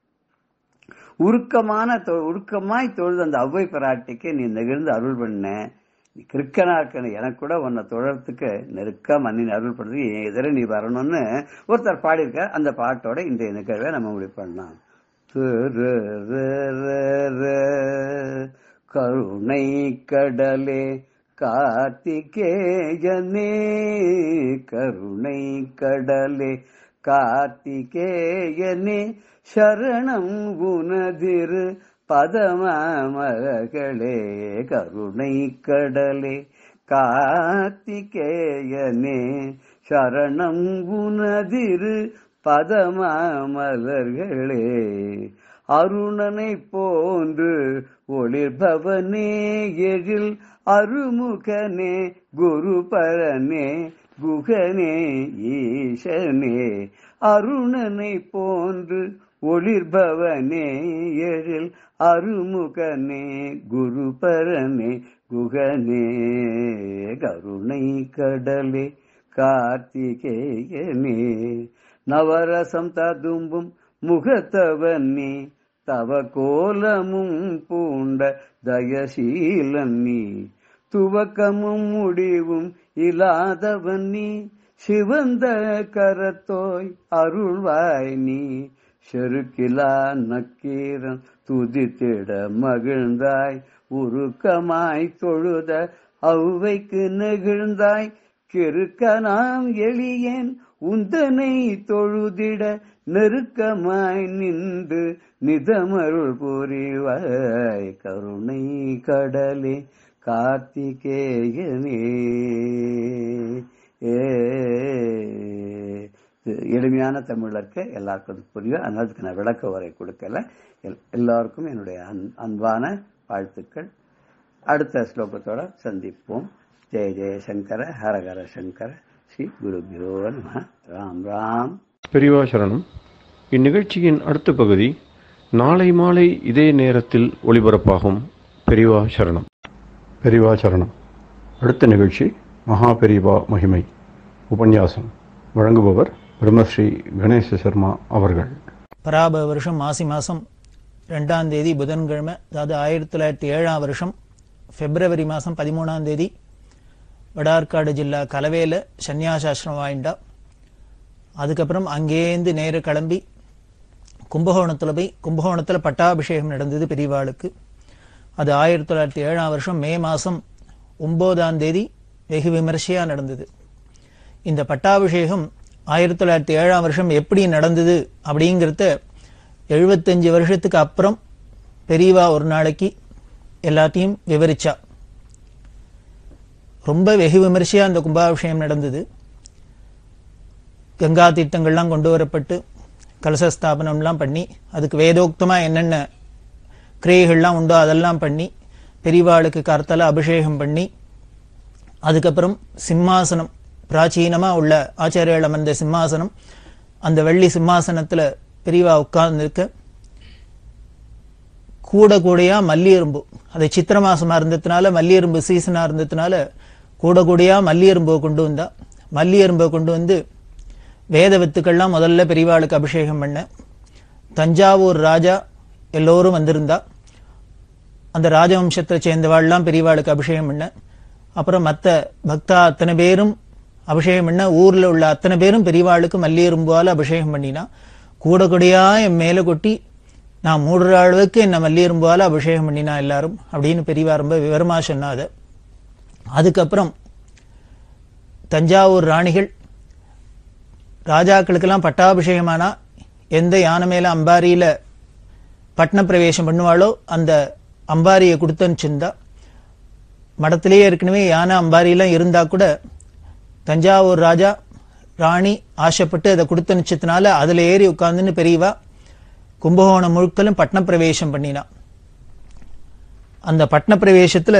உருக்கமான தொ- உருக்கமாய் தொழுது அந்த அவ்வை பிராட்டிக்கு நீ நெகிழ்ந்து அருள் பண்ண நீ கிறுக்கனா இருக்க எனக்கு கூட உன்னை தொழறதுக்கு நெருக்க மண்ணின் அருள் பண்ணுறது என் எதிர நீ வரணும்னு ஒருத்தர் பாடியிருக்க அந்த பாட்டோட இன்றைய நிகழ்வை நம்ம முடிவு பண்ணலாம் திரு கருணை கடலே கார்த்திகேயனே கருணை கடலே கார்த்திகேயனே சரணம் உனதிரு பதமகளே கருணை கடலே கார்த்திகேயனே சரணம் உனதிரு பதமலர்களே அருணனை போன்று ஒளிர்பவனே எழில் அருமுகனே குருபரனே குகனே ஈசனே அருணனை போன்று ஒளிர்பவனே எழில் அருமுகனே குருபரனே குகனே கருணை கடலே கார்த்திகேயனே நவரசம் ததும்பும் முகத்தவனே தவ கோலமும் பூண்ட தயசீலன் நீ துவக்கமும் முடிவும் இல்லாதவன் நீ சிவந்த கரத்தோய் அருள்வாய் நீ செருக்கிலா நக்கீரன் துதித்திட மகிழ்ந்தாய் உருக்கமாய் தொழுத ஔவைக்கு நெகிழ்ந்தாய் கிறுக்கனாம் எளியேன் உந்தனை தொழுதிட நெருக்கமாய் நின்று நிதமருள் புரிவாய் கருணை கடலே கார்த்திகேயனே ஏ இது எளிமையான தமிழ்ல இருக்க எல்லாருக்கும் அது புரியும் அதனால அதுக்கு நான் விளக்க உரை கொடுக்கல எல்- எல்லாருக்கும் என்னுடைய அன்- அன்பான வாழ்த்துக்கள் அடுத்த ஸ்லோகத்தோட சந்திப்போம் ஜெய ஜெய சங்கர ஹரஹர சங்கர ஸ்ரீ குருபியோ நம ராம் ராம் பெரியவா சரணம் இந்நிகழ்ச்சியின் அடுத்த பகுதி நாளை மாலை இதே நேரத்தில் ஒளிபரப்பாகும் பெரியவா சரணம் பெரியவா சரணம் அடுத்த நிகழ்ச்சி மகா பெரியவா மகிமை உபன்யாசம் வழங்குபவர் பிரம்மஸ்ரீ கணேச சர்மா அவர்கள் பராப வருஷம் மாசி மாதம் ரெண்டாம் தேதி புதன்கிழமை அதாவது ஆயிரத்தி தொள்ளாயிரத்தி ஏழாம் வருஷம் பிப்ரவரி மாதம் பதிமூணாம் தேதி வடார்காடு ஜில்லா கலவையில் சன்னியாசாசிரமம் வாங்கிட்டா அதுக்கப்புறம் அங்கேருந்து நேர கிளம்பி கும்பகோணத்தில் போய் கும்பகோணத்தில் பட்டாபிஷேகம் நடந்தது பெரியவாளுக்கு அது ஆயிரத்தி தொள்ளாயிரத்தி ஏழாம் வருஷம் மே மாதம் ஒம்போதாம் தேதி வெகு விமர்சையாக நடந்தது இந்த பட்டாபிஷேகம் ஆயிரத்தி தொள்ளாயிரத்தி ஏழாம் வருஷம் எப்படி நடந்தது அப்படிங்கிறத எழுபத்தஞ்சு வருஷத்துக்கு அப்புறம் பெரியவா ஒரு நாளைக்கு எல்லாத்தையும் விவரிச்சா ரொம்ப வெகு விமர்சையாக அந்த கும்பாபிஷேகம் நடந்தது கங்கா தீர்த்தங்கள்லாம் கொண்டு வரப்பட்டு கலச ஸ்தாபனம்லாம் பண்ணி அதுக்கு வேதோக்தமாக என்னென்ன கிரியைகள்லாம் உண்டோ அதெல்லாம் பண்ணி பெரியவாளுக்கு கர்த்தல அபிஷேகம் பண்ணி அதுக்கப்புறம் சிம்மாசனம் பிராச்சீனமாக உள்ள ஆச்சாரியால் அமர்ந்த சிம்மாசனம் அந்த வெள்ளி சிம்மாசனத்தில் பெரியவா உட்கார்ந்துருக்க கூட கூடையா மல்லியரும்பு அது சித்திர மாசமா இருந்ததுனால மல்லியரும்பு சீசனா இருந்ததுனால கூட கூடையா மல்லியரும்பை கொண்டு வந்தா மல்லியரும்பை கொண்டு வந்து வேத வித்துக்கள்லாம் முதல்ல பெரியவாளுக்கு அபிஷேகம் பண்ண தஞ்சாவூர் ராஜா எல்லோரும் வந்திருந்தா அந்த ராஜவம்சத்தை சேர்ந்தவாள்லாம் பெரியவாளுக்கு அபிஷேகம் பண்ண அப்புறம் மற்ற பக்தா அத்தனை பேரும் அபிஷேகம் பண்ண ஊர்ல உள்ள அத்தனை பேரும் பெரியவாளுக்கு மல்லியரும்பால் அபிஷேகம் பண்ணினா கூட கூடையா என் மேல கொட்டி நான் மூடுற அளவுக்கு என்ன மல்லியரும்பால் அபிஷேகம் பண்ணினா எல்லாரும் அப்படின்னு பெரியவா ரொம்ப விவரமா சொன்னாத அதுக்கப்புறம் தஞ்சாவூர் ராணிகள் ராஜாக்களுக்கெல்லாம் பட்டாபிஷேகமானா எந்த யானை மேல அம்பாரியில பட்ன பிரவேசம் பண்ணுவாளோ அந்த அம்பாரியை கொடுத்து அனுப்பிச்சிருந்தா மடத்திலேயே ஏற்கனவே யானை அம்பாரியெல்லாம் இருந்தா கூட தஞ்சாவூர் ராஜா ராணி ஆசைப்பட்டு அதை கொடுத்து அனுப்பிச்சதுனால அதுல ஏறி உட்கார்ந்துன்னு பெரியவா கும்பகோணம் முழுக்கலும் பட்ன பிரவேசம் பண்ணினா அந்த பட்ன பிரவேசத்துல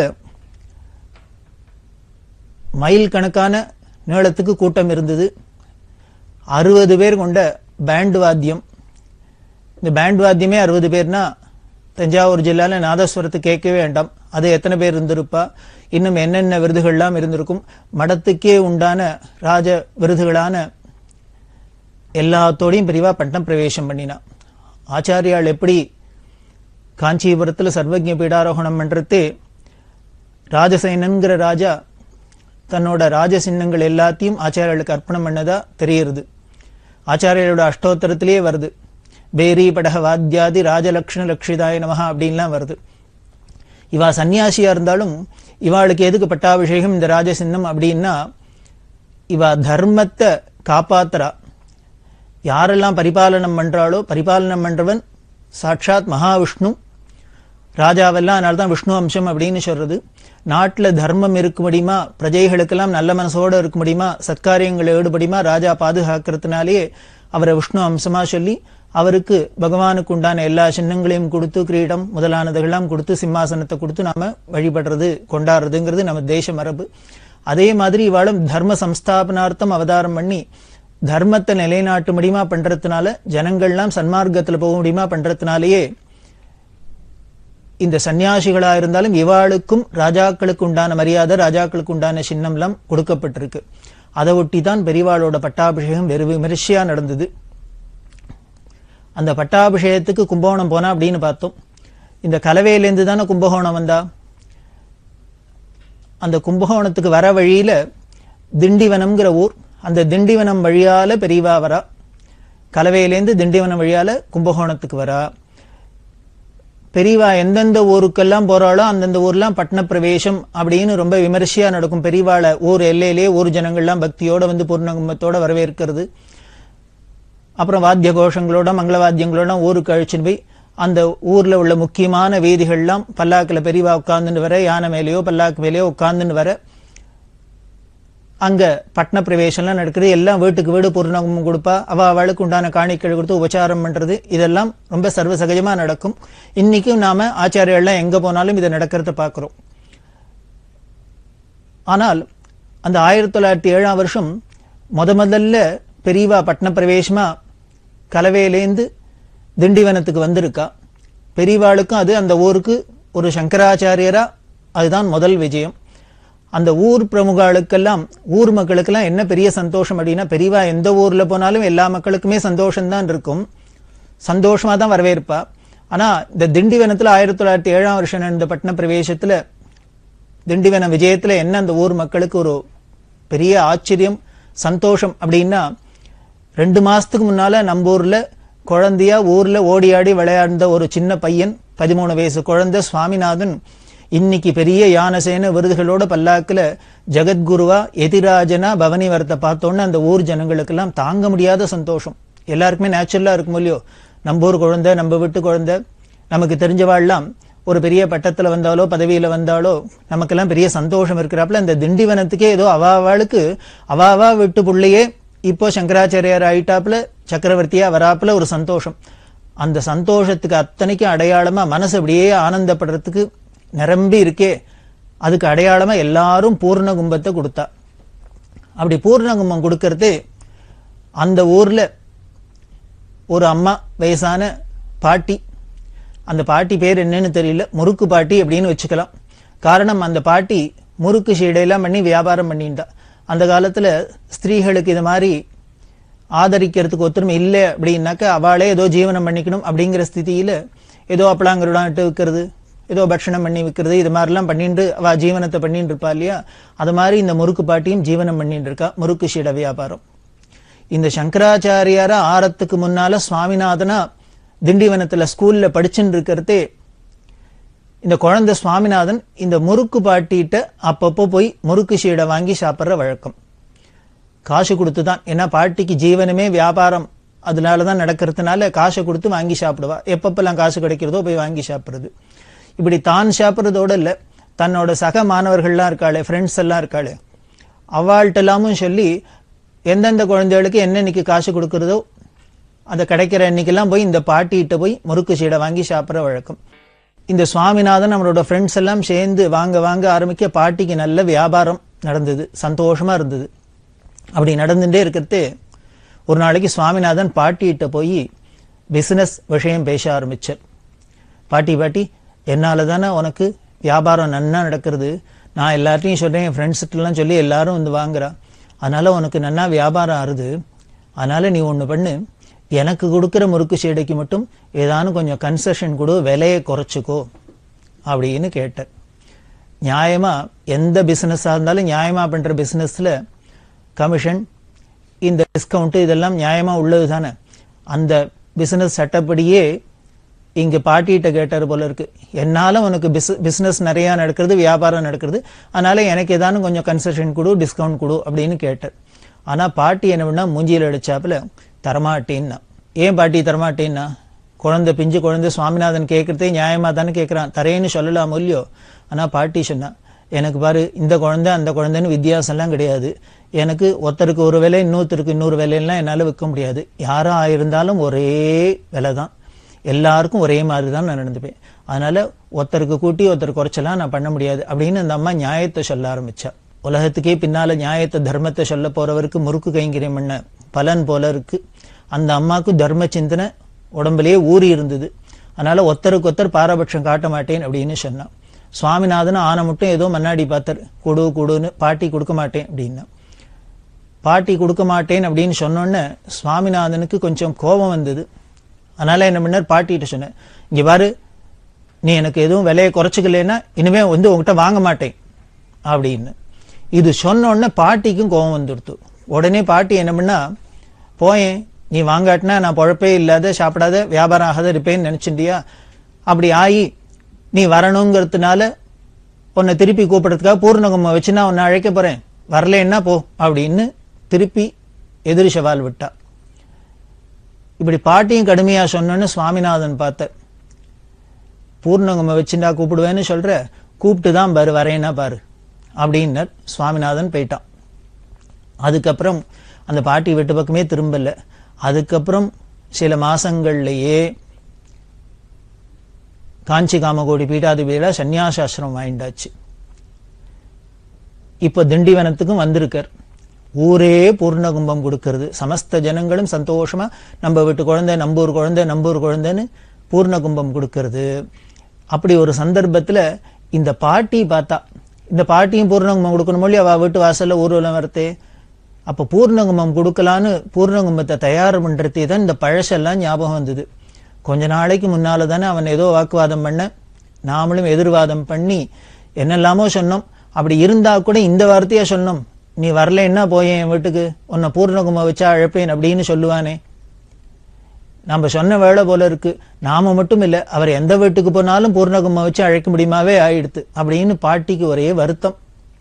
மைல் கணக்கான நீளத்துக்கு கூட்டம் இருந்தது அறுபது பேர் கொண்ட பேண்ட் வாத்தியம் இந்த பேண்ட் வாத்தியமே அறுபது பேர்னா தஞ்சாவூர் ஜில்லால நாதஸ்வரத்தை கேட்கவே வேண்டாம் அது எத்தனை பேர் இருந்திருப்பா இன்னும் என்னென்ன விருதுகள்லாம் இருந்திருக்கும் மடத்துக்கே உண்டான ராஜ விருதுகளான எல்லாத்தோடையும் பிரிவா பட்டம் பிரவேசம் பண்ணினா ஆச்சாரியால் எப்படி காஞ்சிபுரத்துல சர்வஜ பீடாரோகணம் பண்றது ராஜசேனன்கிற ராஜா தன்னோட ராஜ சின்னங்கள் எல்லாத்தையும் ஆச்சாரியர்களுக்கு அர்ப்பணம் பண்ணதா தெரியுது ஆச்சாரியர்களோட அஷ்டோத்தரத்திலேயே வருது பேரி படக வாத்தியாதி ராஜலக்ஷ்ண லக்ஷிதாய நமஹா அப்படின்லாம் வருது இவா சன்னியாசியா இருந்தாலும் இவாளுக்கு எதுக்கு பட்டாபிஷேகம் இந்த ராஜசின்னம் அப்படின்னா இவா தர்மத்தை காப்பாத்துறா யாரெல்லாம் பரிபாலனம் பண்றாளோ பரிபாலனம் பண்றவன் சாட்சாத் மகாவிஷ்ணு ராஜாவெல்லாம் அதனால தான் விஷ்ணு அம்சம் அப்படின்னு சொல்றது நாட்டுல தர்மம் இருக்க முடியுமா பிரஜைகளுக்கெல்லாம் நல்ல மனசோட இருக்க முடியுமா சத்காரியங்களை ஈடுபடியுமா ராஜா பாதுகாக்கிறதுனாலேயே அவரை விஷ்ணு அம்சமா சொல்லி அவருக்கு பகவானுக்கு உண்டான எல்லா சின்னங்களையும் கொடுத்து கிரீடம் முதலானதுகள்லாம் கொடுத்து சிம்மாசனத்தை கொடுத்து நாம வழிபடுறது கொண்டாடுறதுங்கிறது நம்ம தேச மரபு அதே மாதிரி இவாளும் தர்ம சம்ஸ்தாபனார்த்தம் அவதாரம் பண்ணி தர்மத்தை நிலைநாட்டு முடியுமா பண்றதுனால ஜனங்கள்லாம் சன்மார்க்கத்துல போக முடியுமா பண்றதுனாலேயே இந்த சன்னியாசிகளா இருந்தாலும் இவாளுக்கும் ராஜாக்களுக்கு உண்டான மரியாதை ராஜாக்களுக்கு உண்டான சின்னம்லாம் கொடுக்கப்பட்டிருக்கு அதை ஒட்டி தான் பெரியவாளோட பட்டாபிஷேகம் வெறு விமரிசையா நடந்தது அந்த பட்டாபிஷேகத்துக்கு கும்பகோணம் போனா அப்படின்னு பார்த்தோம் இந்த கலவையிலேருந்து தானே கும்பகோணம் வந்தா அந்த கும்பகோணத்துக்கு வர வழியில திண்டிவனம்ங்கிற ஊர் அந்த திண்டிவனம் வழியால பெரியவா வரா கலவையிலேருந்து திண்டிவனம் வழியால கும்பகோணத்துக்கு வரா பெரியவா எந்தெந்த ஊருக்கெல்லாம் போறாளோ அந்தந்த ஊர்லாம் பட்ன பிரவேசம் அப்படின்னு ரொம்ப விமரிசையா நடக்கும் பெரியவாளை ஊர் எல்லையிலே ஊர் ஜனங்கள்லாம் பக்தியோட வந்து பூர்ணகும்பத்தோட வரவேற்கிறது அப்புறம் வாத்திய கோஷங்களோட மங்கள வாத்தியங்களோட ஊருக்கு அழிச்சுன்னு போய் அந்த ஊர்ல உள்ள முக்கியமான வீதிகள்லாம் பல்லாக்குல பெரியவா உட்கார்ந்துன்னு வர யானை மேலேயோ பல்லாக்கு மேலேயோ உட்கார்ந்துன்னு வர அங்க பட்ன பிரவேசம்லாம் நடக்குது எல்லாம் வீட்டுக்கு வீடு பூர்ணகுமம் கொடுப்பா அவ அவளுக்கு உண்டான காணிக்கை கொடுத்து உபச்சாரம் பண்றது இதெல்லாம் ரொம்ப சர்வ சகஜமா நடக்கும் இன்னைக்கும் நாம ஆச்சாரியெல்லாம் எங்க போனாலும் இதை நடக்கிறத பார்க்கிறோம் ஆனால் அந்த ஆயிரத்தி தொள்ளாயிரத்தி ஏழாம் வருஷம் முத முதல்ல பெரியவா பட்ன பிரவேசமா கலவையிலேந்து திண்டிவனத்துக்கு வந்திருக்கா பெரியவாளுக்கும் அது அந்த ஊருக்கு ஒரு சங்கராச்சாரியரா அதுதான் முதல் விஜயம் அந்த ஊர் பிரமுகாளுக்கெல்லாம் ஊர் மக்களுக்கெல்லாம் என்ன பெரிய சந்தோஷம் அப்படின்னா பெரியவா எந்த ஊர்ல போனாலும் எல்லா மக்களுக்குமே சந்தோஷம்தான் இருக்கும் சந்தோஷமா தான் வரவேற்பா ஆனா இந்த திண்டிவனத்துல ஆயிரத்தி தொள்ளாயிரத்தி ஏழாம் வருஷம் நடந்த பட்ன பிரவேசத்துல திண்டிவனம் விஜயத்துல என்ன அந்த ஊர் மக்களுக்கு ஒரு பெரிய ஆச்சரியம் சந்தோஷம் அப்படின்னா ரெண்டு மாசத்துக்கு முன்னால நம்ம ஊர்ல குழந்தையா ஊர்ல ஓடி ஆடி விளையாண்ட ஒரு சின்ன பையன் பதிமூணு வயசு குழந்தை சுவாமிநாதன் இன்னைக்கு பெரிய யானசேன விருதுகளோட பல்லாக்குல ஜெகத்குருவா எதிராஜனா பவனி வரத்தை பார்த்தோன்னே அந்த ஊர் ஜனங்களுக்கெல்லாம் தாங்க முடியாத சந்தோஷம் எல்லாருக்குமே நேச்சுரலா இருக்கும் இல்லையோ நம்ம ஊர் குழந்தை நம்ம வீட்டு குழந்தை நமக்கு தெரிஞ்சவாள்லாம் ஒரு பெரிய பட்டத்துல வந்தாலோ பதவியில வந்தாலோ நமக்கெல்லாம் பெரிய சந்தோஷம் இருக்கிறாப்புல இந்த திண்டிவனத்துக்கே ஏதோ அவாவாளுக்கு அவாவா விட்டு புள்ளையே இப்போ சங்கராச்சாரியார் ஆயிட்டாப்புல சக்கரவர்த்தியா வராப்புல ஒரு சந்தோஷம் அந்த சந்தோஷத்துக்கு அத்தனைக்கும் அடையாளமா மனசு அப்படியே ஆனந்தப்படுறதுக்கு நிரம்பி இருக்கே அதுக்கு அடையாளமா எல்லாரும் பூர்ண கும்பத்தை கொடுத்தா அப்படி பூர்ண கும்பம் கொடுக்கறது அந்த ஊர்ல ஒரு அம்மா வயசான பாட்டி அந்த பாட்டி பேர் என்னன்னு தெரியல முறுக்கு பாட்டி அப்படின்னு வச்சுக்கலாம் காரணம் அந்த பாட்டி முறுக்கு ஷீடையெல்லாம் பண்ணி வியாபாரம் பண்ணிட்டா அந்த காலத்துல ஸ்திரீகளுக்கு இது மாதிரி ஆதரிக்கிறதுக்கு ஒத்துமை இல்லை அப்படின்னாக்க அவளே ஏதோ ஜீவனம் பண்ணிக்கணும் அப்படிங்கிற ஸ்திதியில ஏதோ அப்பளாங்கருடான்ட்டு விற்கிறது ஏதோ பட்சணம் பண்ணி விற்கிறது இது மாதிரிலாம் பண்ணிட்டு அவ ஜீவனத்தை பண்ணிட்டு இருப்பா இல்லையா அது மாதிரி இந்த முறுக்கு பாட்டியும் ஜீவனம் பண்ணிட்டு இருக்கா முறுக்கு ஷீட வியாபாரம் இந்த சங்கராச்சாரியார ஆறத்துக்கு முன்னால சுவாமிநாதனா திண்டிவனத்துல ஸ்கூல்ல படிச்சுட்டு இருக்கிறதே இந்த குழந்தை சுவாமிநாதன் இந்த முறுக்கு பாட்டிட்ட அப்பப்போ போய் முறுக்கு ஷீடை வாங்கி சாப்பிட்ற வழக்கம் காசு கொடுத்து தான் ஏன்னா பாட்டிக்கு ஜீவனமே வியாபாரம் அதனால தான் நடக்கிறதுனால காசை கொடுத்து வாங்கி சாப்பிடுவா எப்பப்பெல்லாம் காசு கிடைக்கிறதோ போய் வாங்கி சாப்பிடுறது இப்படி தான் சாப்பிட்றதோட இல்லை தன்னோட சக மாணவர்கள்லாம் இருக்காளே ஃப்ரெண்ட்ஸ் எல்லாம் இருக்காளே அவள்கிட்ட எல்லாமும் சொல்லி எந்தெந்த குழந்தைகளுக்கு என்னன்னைக்கு காசு கொடுக்கறதோ அதை கிடைக்கிற அன்னைக்கெல்லாம் போய் இந்த பாட்டிகிட்ட போய் முறுக்கு சீடை வாங்கி சாப்பிட்ற வழக்கம் இந்த சுவாமிநாதன் நம்மளோட ஃப்ரெண்ட்ஸ் எல்லாம் சேர்ந்து வாங்க வாங்க ஆரம்பிக்க பாட்டிக்கு நல்ல வியாபாரம் நடந்தது சந்தோஷமா இருந்தது அப்படி நடந்துட்டே இருக்கிறது ஒரு நாளைக்கு சுவாமிநாதன் பாட்டிகிட்ட போய் பிசினஸ் விஷயம் பேச ஆரம்பிச்சார் பாட்டி பாட்டி என்னால தானே உனக்கு வியாபாரம் நன்னா நடக்கிறது நான் எல்லார்ட்டையும் சொல்றேன் என் ஃப்ரெண்ட்ஸ்கிட்டலாம் சொல்லி எல்லாரும் வந்து வாங்குறா அதனால உனக்கு நன்னா வியாபாரம் ஆறுது அதனால நீ ஒன்று பண்ணு எனக்கு கொடுக்குற முறுக்கு சீடைக்கு மட்டும் ஏதானும் கொஞ்சம் கன்செஷன் கொடு விலையை குறைச்சிக்கோ அப்படின்னு கேட்டார் நியாயமா எந்த பிசினஸாக இருந்தாலும் நியாயமா பண்ற பிசினஸ்ல கமிஷன் இந்த டிஸ்கவுண்ட் இதெல்லாம் நியாயமா உள்ளது தானே அந்த பிசினஸ் சட்டப்படியே இங்க பாட்டிகிட்ட கேட்டார் போல இருக்கு என்னால உனக்கு பிசினஸ் நிறைய நடக்கிறது வியாபாரம் நடக்கிறது அதனால எனக்கு ஏதானும் கொஞ்சம் கன்செஷன் கொடு டிஸ்கவுண்ட் கொடு அப்படின்னு கேட்டார் ஆனா பாட்டி என்ன பண்ணா மூஞ்சியில் அடிச்சாப்புல தரமாட்டேன்னா ஏன் பாட்டி தரமாட்டேன்னா குழந்தை பிஞ்சு குழந்தை சுவாமிநாதன் கேட்கறதே நியாயமா தானே கேட்கறான் தரேன்னு சொல்லலாம் இல்லையோ ஆனா பாட்டி சொன்னா எனக்கு பாரு இந்த குழந்தை அந்த குழந்தைன்னு வித்தியாசம்லாம் கிடையாது எனக்கு ஒருத்தருக்கு ஒரு விலை இன்னொருத்தருக்கு இன்னொரு விலையெல்லாம் என்னால் விற்க முடியாது யாரா இருந்தாலும் ஒரே விலை தான் எல்லாருக்கும் ஒரே மாதிரி தான் நான் நடந்துப்பேன் அதனால ஒருத்தருக்கு கூட்டி ஒருத்தர் குறைச்சலாம் நான் பண்ண முடியாது அப்படின்னு அந்த அம்மா நியாயத்தை சொல்ல ஆரம்பிச்சா உலகத்துக்கே பின்னால நியாயத்தை தர்மத்தை சொல்ல போறவருக்கு முறுக்கு கைங்கரியம் பண்ண பலன் போல இருக்கு அந்த அம்மாவுக்கு தர்ம சிந்தனை உடம்புலயே ஊறி இருந்தது அதனால ஒருத்தருக்கு ஒருத்தர் பாரபட்சம் காட்ட மாட்டேன் அப்படின்னு சொன்னான் சுவாமிநாதன் ஆன மட்டும் ஏதோ மன்னாடி பார்த்தார் கொடு கொடுன்னு பாட்டி கொடுக்க மாட்டேன் அப்படின்னா பாட்டி கொடுக்க மாட்டேன் அப்படின்னு சொன்னோன்னே சுவாமிநாதனுக்கு கொஞ்சம் கோபம் வந்தது அதனால என்ன பண்ணார் பாட்டிகிட்ட சொன்னேன் இங்க பாரு நீ எனக்கு எதுவும் விலையை குறைச்சிக்கலன்னா இனிமே வந்து உங்ககிட்ட வாங்க மாட்டேன் அப்படின்னு இது சொன்ன உடனே பாட்டிக்கும் கோபம் வந்துடுத்து உடனே பாட்டி என்ன பண்ணா போயேன் நீ வாங்காட்டினா நான் பொழப்பே இல்லாத சாப்பிடாத வியாபாரம் ஆகாத இருப்பேன்னு நினைச்சிட்டியா அப்படி ஆகி நீ வரணுங்கிறதுனால உன்னை திருப்பி கூப்பிடுறதுக்காக பூர்ணகும வச்சு நான் உன்னை அழைக்க போறேன் வரலன்னா போ அப்படின்னு திருப்பி எதிரி சவால் விட்டா இப்படி பாட்டியும் கடுமையா சொன்னோன்னு சுவாமிநாதன் பார்த்தார் பூர்ணகும வச்சுண்டா கூப்பிடுவேன்னு சொல்ற கூப்பிட்டு தான் பாரு வரேன்னா பாரு அப்படின்னர் சுவாமிநாதன் போயிட்டான் அதுக்கப்புறம் அந்த பாட்டி வீட்டு பக்கமே திரும்பல அதுக்கப்புறம் சில மாசங்கள்லயே காஞ்சி காமகோடி பீட்டாதிபதியில சன்னியாசாசிரமம் வாங்கிட்டாச்சு இப்ப திண்டிவனத்துக்கும் வந்திருக்கார் ஊரே பூர்ண கும்பம் கொடுக்கறது சமஸ்த ஜனங்களும் சந்தோஷமா நம்ம வீட்டு குழந்தை நம்பூர் குழந்தை நம்பூர் குழந்தைன்னு பூர்ண கும்பம் கொடுக்கறது அப்படி ஒரு சந்தர்ப்பத்துல இந்த பாட்டி பார்த்தா இந்த பாட்டியும் பூர்ணகுமம் கொடுக்கணும் இல்லையா அவ வீட்டு வாசல்ல ஊர்வலம் வரத்தே அப்ப பூர்ணகுமம் கொடுக்கலான்னு பூர்ணகுமத்தை தயார் பண்றதே தான் இந்த பழசெல்லாம் ஞாபகம் வந்தது கொஞ்ச நாளைக்கு முன்னால தானே அவன் ஏதோ வாக்குவாதம் பண்ண நாமளும் எதிர்வாதம் பண்ணி என்னெல்லாமோ சொன்னோம் அப்படி இருந்தா கூட இந்த வார்த்தையா சொல்லணும் நீ வரலைன்னா போயேன் என் வீட்டுக்கு உன்னை பூர்ணகும வச்சா அழைப்பேன் அப்படின்னு சொல்லுவானே நம்ம சொன்ன வேலை போல இருக்கு நாம மட்டும் இல்ல அவர் எந்த வீட்டுக்கு போனாலும் பூர்ணகும வச்சு அழைக்க முடியுமாவே ஆயிடுத்து அப்படின்னு பாட்டிக்கு ஒரே வருத்தம்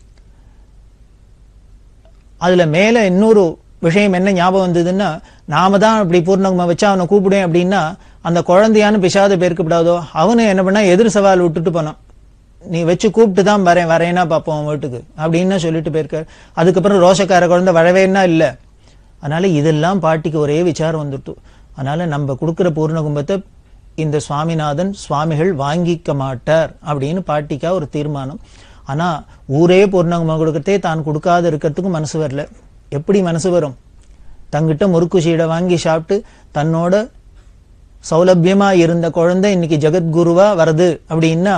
அதுல மேல இன்னொரு விஷயம் என்ன ஞாபகம் வந்ததுன்னா நாம தான் அப்படி பூர்ணகும வச்சு அவனை கூப்பிடுவேன் அப்படின்னா அந்த குழந்தையான்னு பிசாத பேருக்கப்படாதோ அவனு என்ன பண்ணா எதிர் சவால் விட்டுட்டு போனான் நீ வச்சு கூப்பிட்டு தான் வரேன் வரேன்னா பார்ப்போம் உன் வீட்டுக்கு அப்படின்னு சொல்லிட்டு போயிருக்காரு அதுக்கப்புறம் ரோஷக்கார குழந்தை வரவேன்னா இல்ல அதனால இதெல்லாம் பாட்டிக்கு ஒரே விசாரம் வந்துட்டு அதனால நம்ம கொடுக்கிற பூர்ண கும்பத்தை இந்த சுவாமிநாதன் சுவாமிகள் வாங்கிக்க மாட்டார் அப்படின்னு பாட்டிக்கா ஒரு தீர்மானம் ஆனா ஊரே பூர்ணகுமம் கொடுக்கறதே தான் கொடுக்காத இருக்கிறதுக்கும் மனசு வரல எப்படி மனசு வரும் தங்கிட்ட முறுக்கு சீடை வாங்கி சாப்பிட்டு தன்னோட சௌலபியமா இருந்த குழந்தை இன்னைக்கு ஜெகத்குருவா வருது அப்படின்னா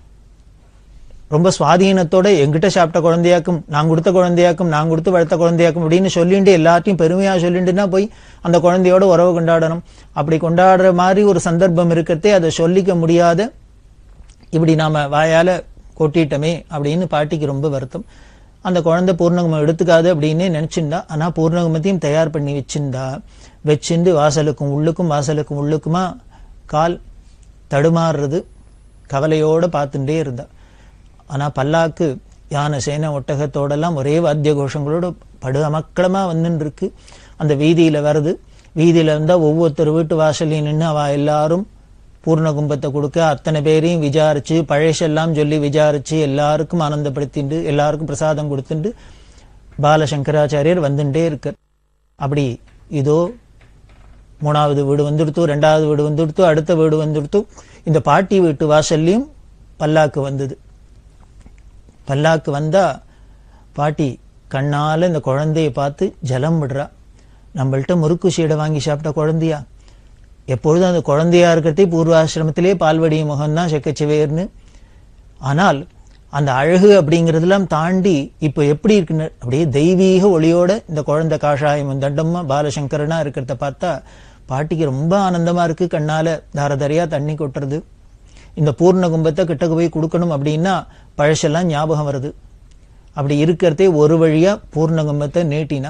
ரொம்ப சுவாதீனத்தோட எங்கிட்ட சாப்பிட்ட குழந்தையாக்கும் நான் கொடுத்த குழந்தையாக்கும் நான் கொடுத்து வளர்த்த குழந்தையாக்கும் அப்படின்னு சொல்லிட்டு எல்லாத்தையும் பெருமையா சொல்லிட்டுனா போய் அந்த குழந்தையோட உறவு கொண்டாடணும் அப்படி கொண்டாடுற மாதிரி ஒரு சந்தர்ப்பம் இருக்கிறதே அதை சொல்லிக்க முடியாத இப்படி நாம வாயால கொட்டிட்டோமே அப்படின்னு பாட்டிக்கு ரொம்ப வருத்தம் அந்த குழந்தை பூர்ணகுமம் எடுத்துக்காது அப்படின்னு நினைச்சிருந்தா ஆனா பூர்ணகுமத்தையும் தயார் பண்ணி வச்சிருந்தா வச்சிருந்து வாசலுக்கும் உள்ளுக்கும் வாசலுக்கும் உள்ளுக்குமா கால் தடுமாறுறது கவலையோட பார்த்துட்டே இருந்தா ஆனா பல்லாக்கு யானை சேனை ஒட்டகத்தோடெல்லாம் ஒரே வாத்திய கோஷங்களோட படு அமக்களமா வந்துன்னு இருக்கு அந்த வீதியில வருது வீதியில இருந்தா ஒவ்வொருத்தர் வீட்டு வாசலையும் நின்று அவ எல்லாரும் பூர்ண கும்பத்தை கொடுக்க அத்தனை பேரையும் விசாரிச்சு பழசெல்லாம் சொல்லி விசாரிச்சு எல்லாருக்கும் ஆனந்தப்படுத்திண்டு எல்லாருக்கும் பிரசாதம் கொடுத்துண்டு பாலசங்கராச்சாரியர் வந்துட்டே இருக்கார் அப்படி இதோ மூணாவது வீடு வந்துடுத்து ரெண்டாவது வீடு வந்துடுத்து அடுத்த வீடு வந்துடுத்து இந்த பாட்டி வீட்டு வாசல்லையும் பல்லாக்கு வந்தது பல்லாக்கு வந்தா பாட்டி கண்ணால இந்த குழந்தைய பார்த்து ஜலம் விடுறா நம்மள்ட்ட முறுக்கு சீடை வாங்கி சாப்பிட்ட குழந்தையா எப்பொழுதும் அந்த குழந்தையா இருக்கிறதே பூர்வாசிரமத்திலே பால்வடி முகம்தான் செக்கச்சிவேர்னு ஆனால் அந்த அழகு அப்படிங்கறதெல்லாம் தாண்டி இப்போ எப்படி இருக்குன்னு அப்படியே தெய்வீக ஒளியோட இந்த குழந்தை காஷாயம் தண்டமா பாலசங்கரனா இருக்கிறத பார்த்தா பாட்டிக்கு ரொம்ப ஆனந்தமா இருக்கு கண்ணால தாரதாரியா தண்ணி கொட்டுறது இந்த பூர்ண கும்பத்தை கிட்டக்கு போய் கொடுக்கணும் அப்படின்னா பழசெல்லாம் ஞாபகம் வருது அப்படி இருக்கிறதே ஒரு வழியா பூர்ண கும்பத்தை நீட்டினா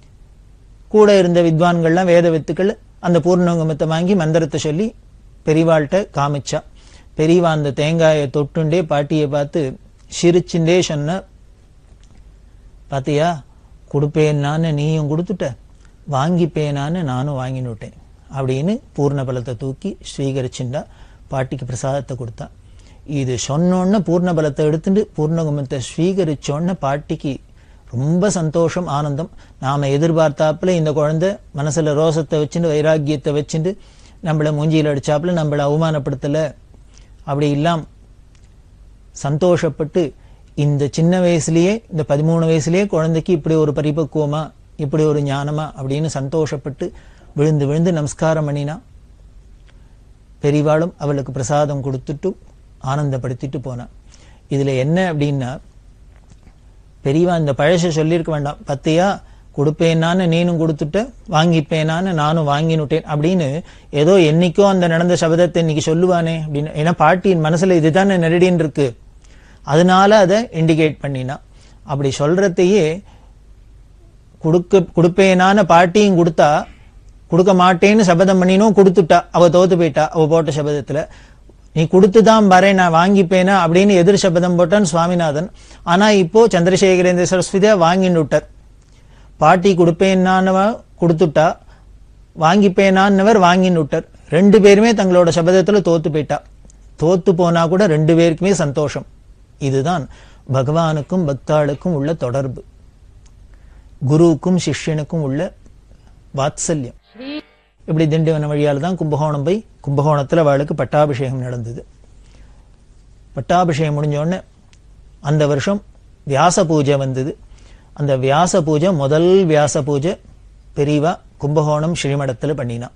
கூட இருந்த வித்வான்கள்லாம் வேத வித்துக்கள் அந்த பூர்ணகுமத்தை வாங்கி மந்திரத்தை சொல்லி பெரியவாள்கிட்ட காமிச்சா பெரியவா அந்த தேங்காயை தொட்டுண்டே பாட்டியை பார்த்து சிரிச்சுண்டே சொன்ன பாத்தியா கொடுப்பேன்னான்னு நீயும் கொடுத்துட்ட வாங்கிப்பேனான்னு நானும் வாங்கினுட்டேன் அப்படின்னு பூர்ண பலத்தை தூக்கி ஸ்வீகரிச்சுண்டா பாட்டிக்கு பிரசாதத்தை கொடுத்தா இது சொன்னோன்னு பூர்ண பலத்தை எடுத்துட்டு பூர்ணகுமத்தை ஸ்வீகரிச்சோன்னு பாட்டிக்கு ரொம்ப சந்தோஷம் ஆனந்தம் நாம எதிர்பார்த்தாப்புல இந்த குழந்தை மனசுல ரோசத்தை வச்சுட்டு வைராக்கியத்தை வச்சுட்டு நம்மள மூஞ்சியில் அடிச்சாப்புல நம்மள அவமானப்படுத்தல அப்படி இல்லாம் சந்தோஷப்பட்டு இந்த சின்ன வயசுலயே இந்த பதிமூணு வயசுலயே குழந்தைக்கு இப்படி ஒரு பரிபக்குவமா இப்படி ஒரு ஞானமா அப்படின்னு சந்தோஷப்பட்டு விழுந்து விழுந்து நமஸ்காரம் பண்ணினா பெரிவாளும் அவளுக்கு பிரசாதம் கொடுத்துட்டு ஆனந்தப்படுத்திட்டு போனா இதுல என்ன அப்படின்னா பெரியவா இந்த பழச சொல்லியிருக்க வேண்டாம் பத்தியா கொடுப்பேனான்னு நீனும் கொடுத்துட்ட வாங்கிப்பேனான்னு நானும் வாங்கினுட்டேன் அப்படின்னு ஏதோ என்னைக்கோ அந்த நடந்த சபதத்தை இன்னைக்கு சொல்லுவானே அப்படின்னு ஏன்னா பாட்டியின் மனசுல இதுதானே நெருடின்னு இருக்கு அதனால அதை இண்டிகேட் பண்ணினா அப்படி சொல்றதையே கொடுக்க கொடுப்பேனான பாட்டியும் கொடுத்தா கொடுக்க மாட்டேன்னு சபதம் பண்ணினும் கொடுத்துட்டா அவ தோத்து போயிட்டா அவ போட்ட சபதத்துல நீ கொடுத்துதான் வரேன் நான் வாங்கிப்பேனா அப்படின்னு எதிர் சபதம் போட்டான் சுவாமிநாதன் ஆனா இப்போ சந்திரசேகரேந்திர சரஸ்வதியா வாங்கின்னு விட்டார் பாட்டி கொடுப்பேன்னானவ கொடுத்துட்டா வாங்கிப்பேனான்னவர் வாங்கின்னு விட்டார் ரெண்டு பேருமே தங்களோட சபதத்துல தோத்து போயிட்டா தோத்து போனா கூட ரெண்டு பேருக்குமே சந்தோஷம் இதுதான் பகவானுக்கும் பக்தாளுக்கும் உள்ள தொடர்பு குருவுக்கும் சிஷ்யனுக்கும் உள்ள வாத்சல்யம் இப்படி திண்டிவன வழியால தான் கும்பகோணம் போய் கும்பகோணத்துல அவளுக்கு பட்டாபிஷேகம் நடந்தது பட்டாபிஷேகம் முடிஞ்ச உடனே அந்த வருஷம் வியாச பூஜை வந்தது அந்த வியாச பூஜை முதல் வியாச பூஜை பெரியவா கும்பகோணம் ஸ்ரீமடத்துல பண்ணினா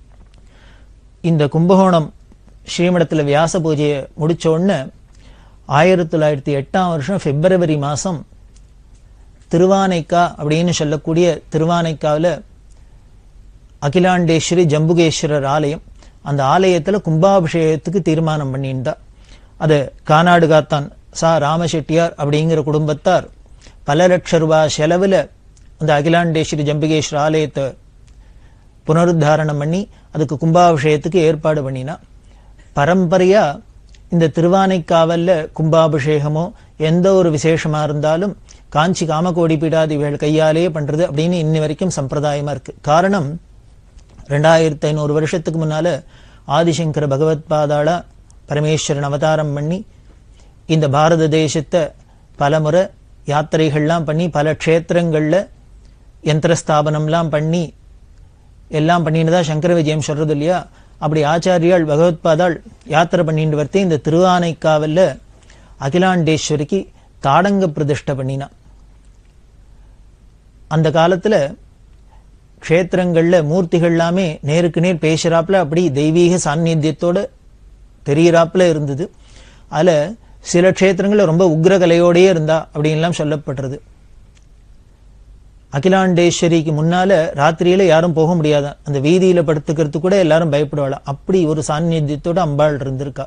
இந்த கும்பகோணம் ஸ்ரீமடத்துல வியாச பூஜையை முடிச்ச உடனே ஆயிரத்தி தொள்ளாயிரத்தி எட்டாம் வருஷம் பிப்ரவரி மாசம் திருவானைக்கா அப்படின்னு சொல்லக்கூடிய திருவானைக்காவில் அகிலாண்டேஸ்வரி ஜம்புகேஸ்வரர் ஆலயம் அந்த ஆலயத்துல கும்பாபிஷேகத்துக்கு தீர்மானம் பண்ணியிருந்தா அது கானாடு காத்தான் சா ராமசெட்டியார் அப்படிங்கிற குடும்பத்தார் பல லட்ச ரூபாய் செலவுல அந்த அகிலாண்டேஸ்வரி ஜம்பிகேஸ்வர ஆலயத்தை புனருத்தாரணம் பண்ணி அதுக்கு கும்பாபிஷேகத்துக்கு ஏற்பாடு பண்ணினா பரம்பரையா இந்த திருவானைக்காவல்ல கும்பாபிஷேகமோ எந்த ஒரு விசேஷமா இருந்தாலும் காஞ்சி காமகோடி பீடாதிகள் கையாலேயே பண்றது அப்படின்னு இன்னி வரைக்கும் சம்பிரதாயமா இருக்கு காரணம் ரெண்டாயிரத்தி ஐநூறு வருஷத்துக்கு முன்னால ஆதிசங்கர பகவத் பாதாளா பரமேஸ்வரன் அவதாரம் பண்ணி இந்த பாரத தேசத்தை பலமுறை யாத்திரைகள்லாம் பண்ணி பல க்ஷேத்திரங்கள்ல யந்திர ஸ்தாபனம்லாம் பண்ணி எல்லாம் பண்ணினதா சங்கர விஜயம் சொல்றது இல்லையா அப்படி ஆச்சாரியால் பகவத்பாதாள் யாத்திரை பண்ணிட்டு வரத்தே இந்த திருவானைக்காவல்ல அகிலாண்டேஸ்வரிக்கு தாடங்க பிரதிஷ்டை பண்ணினா அந்த காலத்துல க்ஷேத்திரங்கள்ல மூர்த்திகள் எல்லாமே நேருக்கு நேர் பேசுறாப்புல அப்படி தெய்வீக சாநித்தியத்தோட தெரியறாப்புல இருந்தது அதுல சில க்ஷேத்திரங்கள்ல ரொம்ப உக்ரகலையோடயே இருந்தா அப்படின்லாம் சொல்லப்படுறது அகிலாண்டேஸ்வரிக்கு முன்னால ராத்திரியில யாரும் போக முடியாதான் அந்த வீதியில படுத்துக்கிறது கூட எல்லாரும் பயப்படுவாளாம் அப்படி ஒரு சாநித்தியத்தோட அம்பாள் இருந்திருக்கா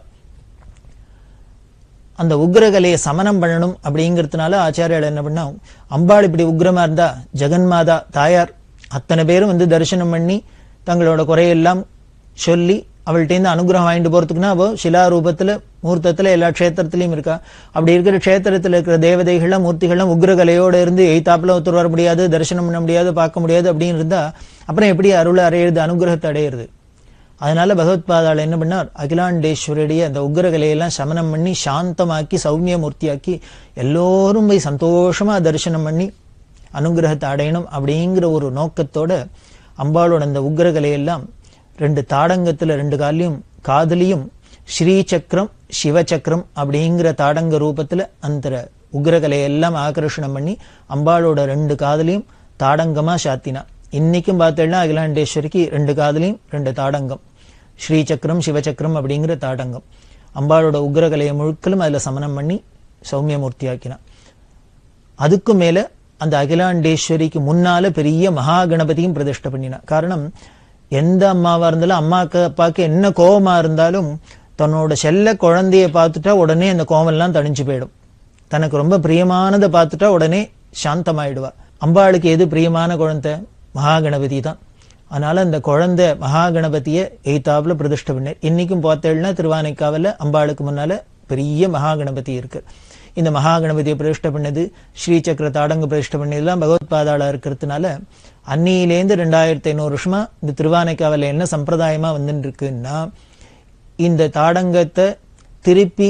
அந்த உக்ரகலையை சமனம் பண்ணணும் அப்படிங்கிறதுனால ஆச்சாரியால் என்ன பண்ணா அம்பாள் இப்படி உக்ரமா இருந்தா ஜெகன்மாதா தாயார் அத்தனை பேரும் வந்து தரிசனம் பண்ணி தங்களோட குறையெல்லாம் சொல்லி அவள்கிட்டேருந்து அனுகிரகம் வாங்கிட்டு போறதுக்குன்னா அவ சிலா ரூபத்துல மூர்த்தத்துல எல்லா க்ஷேத்திரத்திலையும் இருக்கா அப்படி இருக்கிற க்ஷேத்திரத்துல இருக்கிற தேவதைகள்லாம் மூர்த்திகள்லாம் உக்ரகலையோட இருந்து எய்தாப்புல ஒருத்தர் வர முடியாது தரிசனம் பண்ண முடியாது பார்க்க முடியாது அப்படின்னு இருந்தா அப்புறம் எப்படி அருளை அடையிறது அனுகிரகத்தை அடையிறது அதனால பகவத்பாதாள் என்ன பண்ணார் அகிலாண்டேஸ்வருடைய அந்த உக்ரகலையெல்லாம் சமனம் பண்ணி சாந்தமாக்கி சௌமியமூர்த்தியாக்கி எல்லோரும் போய் சந்தோஷமா தரிசனம் பண்ணி அனுகிரகத்தை அடையணும் அப்படிங்கிற ஒரு நோக்கத்தோட அம்பாளோட அந்த உக்ரகலையெல்லாம் ரெண்டு தாடங்கத்துல ரெண்டு காலையும் காதலியும் ஸ்ரீ சக்கரம் சிவசக்கரம் அப்படிங்கிற தாடங்க ரூபத்துல அந்த உக்ரகலையெல்லாம் ஆகர்ஷணம் பண்ணி அம்பாளோட ரெண்டு காதலையும் தாடங்கமா சாத்தினா இன்னைக்கும் பார்த்தேன்னா அகிலாண்டேஸ்வரிக்கு ரெண்டு காதலையும் ரெண்டு தாடங்கம் ஸ்ரீ சக்கரம் சிவசக்கரம் அப்படிங்கிற தாடங்கம் அம்பாளோட உக்ரகலையை முழுக்கலும் அதுல சமனம் பண்ணி சௌமியமூர்த்தியாக்கினா அதுக்கு மேல அந்த அகிலாண்டேஸ்வரிக்கு முன்னால பெரிய மகா கணபதியும் பிரதிஷ்டை பண்ணினா காரணம் எந்த அம்மாவா இருந்தாலும் அம்மாக்கு அப்பாக்கு என்ன கோபமா இருந்தாலும் தன்னோட செல்ல குழந்தைய பார்த்துட்டா உடனே அந்த கோவம்லாம் தணிஞ்சு போயிடும் தனக்கு ரொம்ப பிரியமானதை பார்த்துட்டா உடனே சாந்தமாயிடுவா அம்பாளுக்கு எது பிரியமான குழந்தை மகாகணபதி தான் அதனால அந்த குழந்தை மகாகணபதியை எய்தாப்புல பிரதிஷ்டை பண்ணார் இன்னைக்கும் பார்த்தேன்னா திருவானைக்காவல அம்பாளுக்கு முன்னால பெரிய மகாகணபதி இருக்கு இந்த மகாகணபதியை பிரதிஷ்டை பண்ணது ஸ்ரீ சக்கர தாடங்க பிரதிஷ்டை பண்ணதெல்லாம் பகவத் பாதாளா இருக்கிறதுனால அன்னியிலேருந்து ரெண்டாயிரத்தி ஐநூறு வருஷமா இந்த திருவானைக்காவல என்ன சம்பிரதாயமா வந்துட்டு இருக்குன்னா இந்த தாடங்கத்தை திருப்பி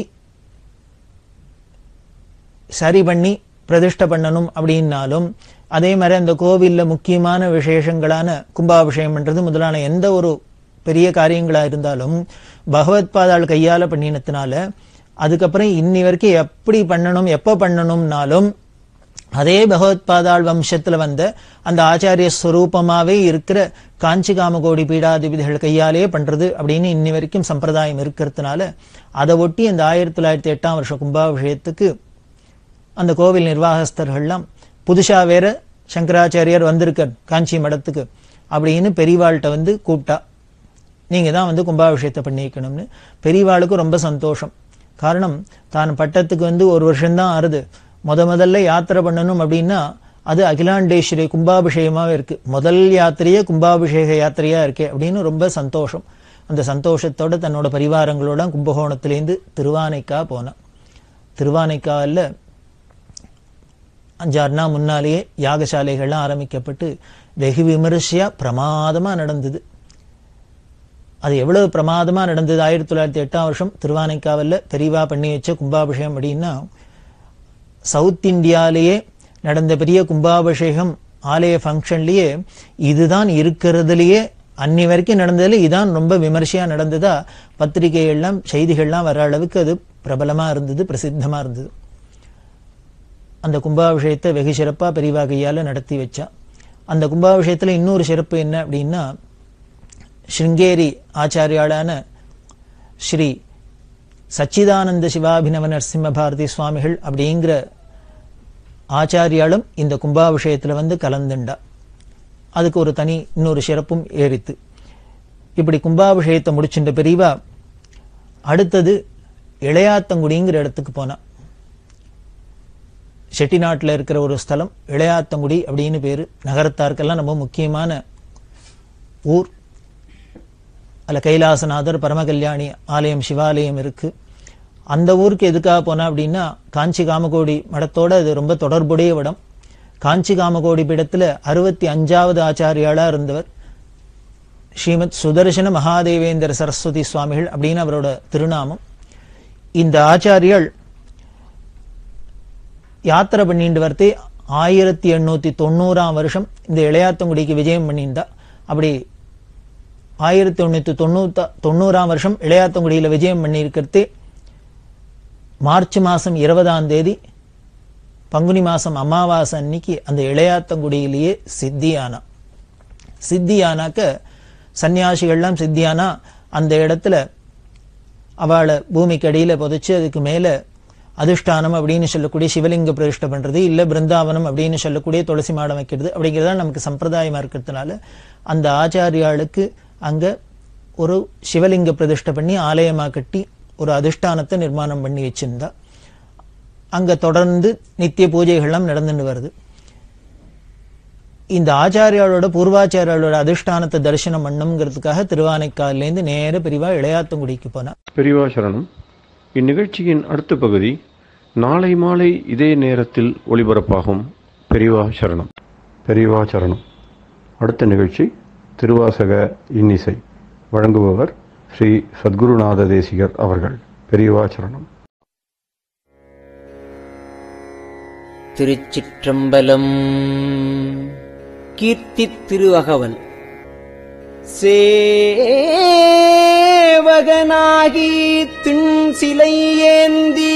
சரி பண்ணி பிரதிஷ்டை பண்ணணும் அப்படின்னாலும் அதே மாதிரி அந்த கோவில்ல முக்கியமான விசேஷங்களான கும்பாபிஷேகம் பண்றது முதலான எந்த ஒரு பெரிய காரியங்களா இருந்தாலும் பகவத் பாதாள் கையால பண்ணினதுனால அதுக்கப்புறம் இன்னி வரைக்கும் எப்படி பண்ணணும் எப்ப பண்ணணும்னாலும் அதே பகவத் பாதாள் வம்சத்துல வந்த அந்த ஆச்சாரிய ஸ்வரூபமாவே இருக்கிற காஞ்சி காமகோடி பீடாதிபதிகள் கையாலே பண்றது அப்படின்னு இன்னி வரைக்கும் சம்பிரதாயம் இருக்கிறதுனால அதை ஒட்டி அந்த ஆயிரத்தி தொள்ளாயிரத்தி எட்டாம் வருஷம் கும்பாபிஷேகத்துக்கு அந்த கோவில் நிர்வாகஸ்தர்கள்லாம் புதுசா வேற சங்கராச்சாரியார் வந்திருக்கார் காஞ்சி மடத்துக்கு அப்படின்னு பெரியவாள்கிட்ட வந்து கூப்பிட்டா நீங்க தான் வந்து கும்பாபிஷேகத்தை பண்ணிக்கணும்னு பெரியவாளுக்கு ரொம்ப சந்தோஷம் காரணம் தான் பட்டத்துக்கு வந்து ஒரு வருஷம்தான் ஆறுது முத முதல்ல யாத்திரை பண்ணணும் அப்படின்னா அது அகிலாண்டேஸ்வரி கும்பாபிஷேகமாவே இருக்கு முதல் யாத்திரையே கும்பாபிஷேக யாத்திரையா இருக்கே அப்படின்னு ரொம்ப சந்தோஷம் அந்த சந்தோஷத்தோட தன்னோட பரிவாரங்களோட கும்பகோணத்திலேருந்து திருவானைக்கா போனான் திருவானைக்காவில் அஞ்சாறு நாள் முன்னாலேயே யாகசாலைகள்லாம் ஆரம்பிக்கப்பட்டு வெகு விமரிசையா பிரமாதமா நடந்தது அது எவ்வளவு பிரமாதமா நடந்தது ஆயிரத்தி தொள்ளாயிரத்தி எட்டாம் வருஷம் திருவானைக்காவல்ல பெரிவா பண்ணி வச்ச கும்பாபிஷேகம் அப்படின்னா சவுத் இந்தியாலேயே நடந்த பெரிய கும்பாபிஷேகம் ஆலய ஃபங்க்ஷன்லயே இதுதான் இருக்கிறதுலயே அன்னி வரைக்கும் நடந்ததுல இதான் ரொம்ப விமர்சையா நடந்ததா பத்திரிகைகள்லாம் செய்திகள்லாம் வர அளவுக்கு அது பிரபலமா இருந்தது பிரசித்தமா இருந்தது அந்த கும்பாபிஷேகத்தை வெகு சிறப்பா பெரியவா கையால நடத்தி வச்சா அந்த கும்பாபிஷேகத்துல இன்னொரு சிறப்பு என்ன அப்படின்னா ஸ்ருங்கேரி ஆச்சாரியாளான ஸ்ரீ சச்சிதானந்த சிவாபினவ நரசிம்ம பாரதி சுவாமிகள் அப்படிங்கிற ஆச்சாரியாலும் இந்த கும்பாபிஷேகத்துல வந்து கலந்துண்டா அதுக்கு ஒரு தனி இன்னொரு சிறப்பும் ஏறித்து இப்படி கும்பாபிஷேகத்தை முடிச்சுட்ட பெரியவா அடுத்தது இளையாத்தங்குடிங்கிற இடத்துக்கு போனா செட்டிநாட்டில் இருக்கிற ஒரு ஸ்தலம் இளையாத்தங்குடி அப்படின்னு பேரு நகரத்தாருக்கெல்லாம் ரொம்ப முக்கியமான ஊர் அதில் கைலாசநாதர் பரமகல்யாணி ஆலயம் சிவாலயம் இருக்கு அந்த ஊருக்கு எதுக்காக போனா அப்படின்னா காஞ்சி காமகோடி மடத்தோட அது ரொம்ப தொடர்புடைய இடம் காஞ்சி காமகோடி பீடத்துல அறுபத்தி அஞ்சாவது ஆச்சாரியாளா இருந்தவர் ஸ்ரீமத் சுதர்சன மகாதேவேந்திர சரஸ்வதி சுவாமிகள் அப்படின்னு அவரோட திருநாமம் இந்த ஆச்சாரியால் யாத்திரை பண்ணிட்டு வரத்தே ஆயிரத்தி எண்ணூத்தி தொண்ணூறாம் வருஷம் இந்த இளையாத்தங்குடிக்கு விஜயம் பண்ணியிருந்தா அப்படி ஆயிரத்தி எண்ணூத்தி தொண்ணூத்தா தொண்ணூறாம் வருஷம் இளையாத்தங்குடியில விஜயம் பண்ணியிருக்கிறதே மார்ச் மாசம் இருபதாம் தேதி பங்குனி மாசம் அமாவாசை அன்னைக்கு அந்த இளையாத்தங்குடியிலேயே சித்தியானா சித்தியானாக்க சன்னியாசிகள்லாம் சித்தியானா அந்த இடத்துல அவளை பூமிக்கு அடியில புதைச்சு அதுக்கு மேல அதிஷ்டானம் அப்படின்னு சொல்லக்கூடிய சிவலிங்க பிரதிஷ்டை பண்றது இல்ல பிருந்தாவனம் அப்படின்னு சொல்லக்கூடிய துளசி மாடம் வைக்கிறது அப்படிங்கிறதா நமக்கு சம்பிரதாயமா இருக்கிறதுனால அந்த ஆச்சாரியாளுக்கு அங்க ஒரு சிவலிங்க பிரதிஷ்டை பண்ணி ஆலயமா கட்டி ஒரு அதிஷ்டானத்தை நிர்மாணம் பண்ணி வச்சிருந்தா அங்க தொடர்ந்து நித்திய பூஜைகள்லாம் நடந்துட்டு வருது இந்த ஆச்சாரியாளோட பூர்வாச்சாரியாளோட அதிஷ்டானத்தை தரிசனம் பண்ணுங்கிறதுக்காக திருவானைக்காலிலேருந்து நேர பிரிவா இளையாத்தங்குடிக்கு போனா பெரியவா சரணம் இந்நிகழ்ச்சியின் அடுத்த பகுதி நாளை மாலை இதே நேரத்தில் ஒளிபரப்பாகும் பெரியவா சரணம் பெரியவா சரணம் அடுத்த நிகழ்ச்சி திருவாசக இன்னிசை வழங்குபவர் ஸ்ரீ சத்குருநாத தேசிகர் அவர்கள் பெரியவா சரணம் திருச்சிற்றம்பலம் கீர்த்தி திருவகவல் சேவகனாகி திண் சிலை ஏந்தி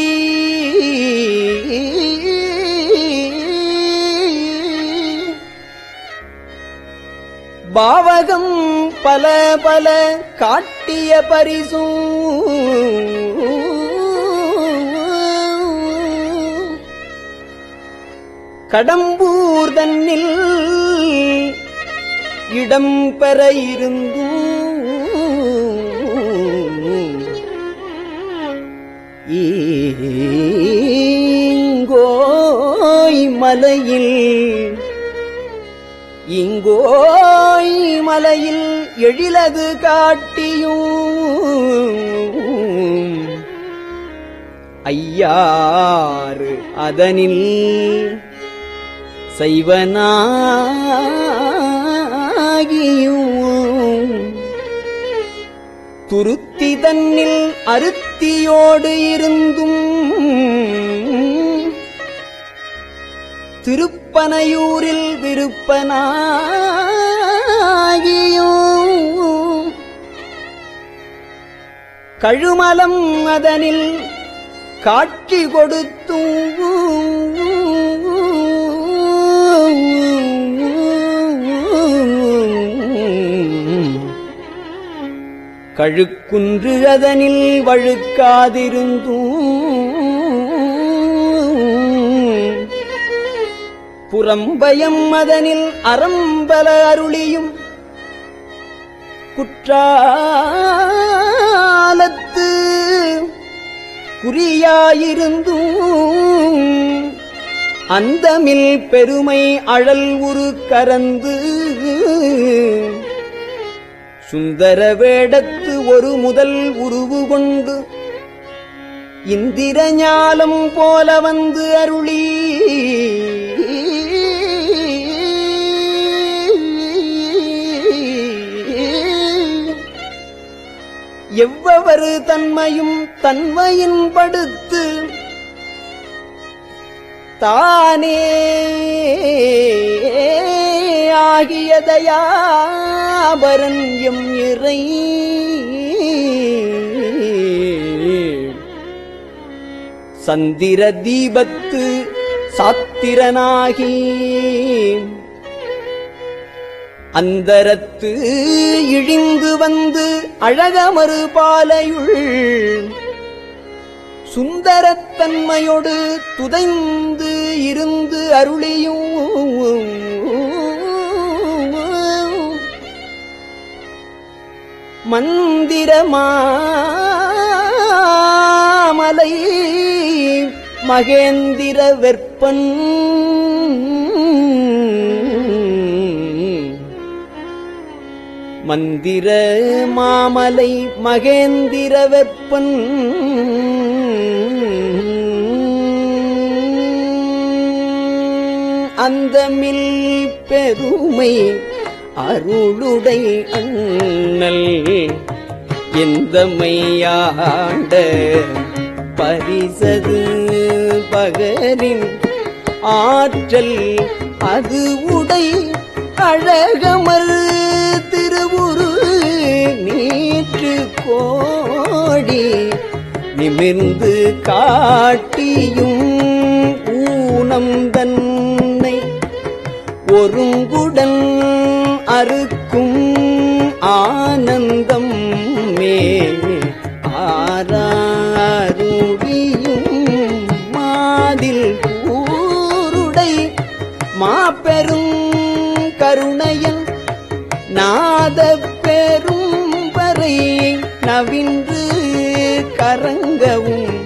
பாவகம் பல பல காட்டிய பரிசும் கடம்பூர் தன்னில் இடம் பெற இருந்தும் ஈங்கோய் மலையில் இங்கோய் மலையில் எழிலது காட்டியும் ஐயாறு அதனில் சைவனாகியும் துருத்தி தன்னில் அருத்தியோடு இருந்தும் திருப்பனையூரில் விருப்பனாகியும் கழுமலம் அதனில் காட்சி கொடுத்தும் கழுக்குன்று அதனில் வழுக்காதிருந்தும் புறம்பயம் அதனில் அறம்பல அருளியும் குற்றாலத்து குறியாயிருந்தும் அந்தமில் பெருமை அழல் உரு கரந்து சுந்தர வேடத்து ஒரு முதல் உருவு கொண்டு இந்திர ஞாலம் போல வந்து அருளி எவ்வவரு தன்மையும் தன்மையின் படுத்து தானே ஆகிய தயாபரன் எம் இறை சந்திர தீபத்து சாத்திரனாகி அந்தரத்து இழிந்து வந்து அழகமறு பாலையுள் சுந்தரத்தன்மையோடு துதைந்து இருந்து அருளியும் மந்திரமாமலை மகேந்திர வெற்பன் மந்திர மாமலை மகேந்திர வெப்பன் அந்தமில் பெருமை அருளுடை அண்ணல் எந்தமையாண்ட பரிசது பகரின் ஆற்றல் அது உடை அழகமர் திருவுரு நீற்று கோடி நிமிர்ந்து காட்டியும் ஊனம் தன்னை ஒருங்குடன் அறுக்கும் ஆனந்தம் மே ஆராருடியும் மாதில் கூருடை மாபெரும் கருணையன் நாத பெரும் வரை நவின்று கரங்கவும்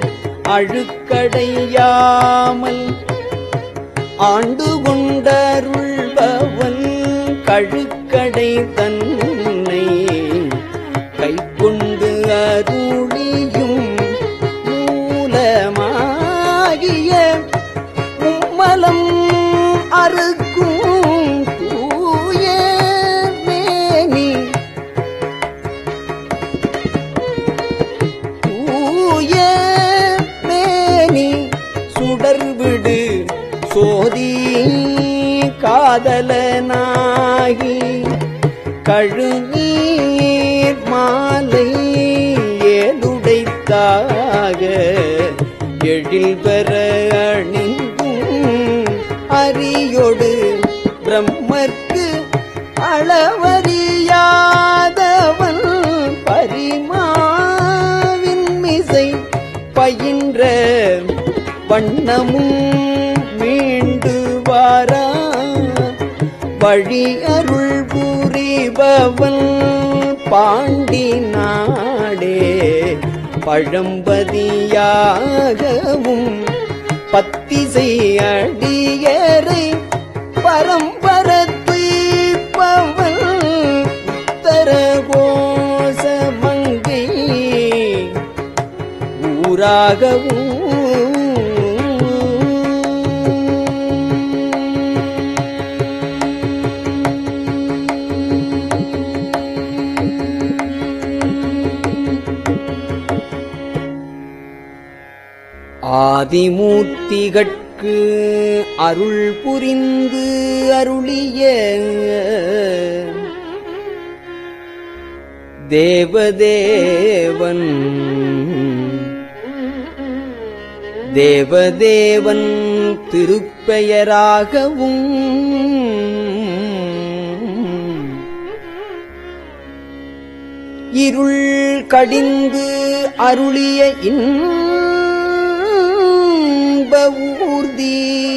அழுக்கடையாமல் ஆண்டு கொண்டருள்பவன் கழுக்கடை தன்னை கை கொண்டு அருளியும் மூலமாகிய மும்மலம் அறுக்கும் தூய மேனி தூய மேனி சுடர்விடு சோதி காதலனாகி கழுநீர் மாலை ஏழுடைத்தாக எழில் பெற அணிந்தும் அரியொடு பிரம்மர்க்கு அளவறியாதவன் பரிமாவின் மிசை பயின்ற வண்ணமும் மீண்டு வாரா வழி அருள் புரிபவன் பாண்டி நாடே பழம்பதியாகவும் பத்திசை அடியரை பரம்பரத்து பவன் உத்தர கோச மங்கை ஆதிமூர்த்திகட்கு அருள் புரிந்து அருளிய தேவதேவன் தேவதேவன் திருப்பெயராகவும் இருள் கடிந்து அருளிய இன்ப ஊர்தி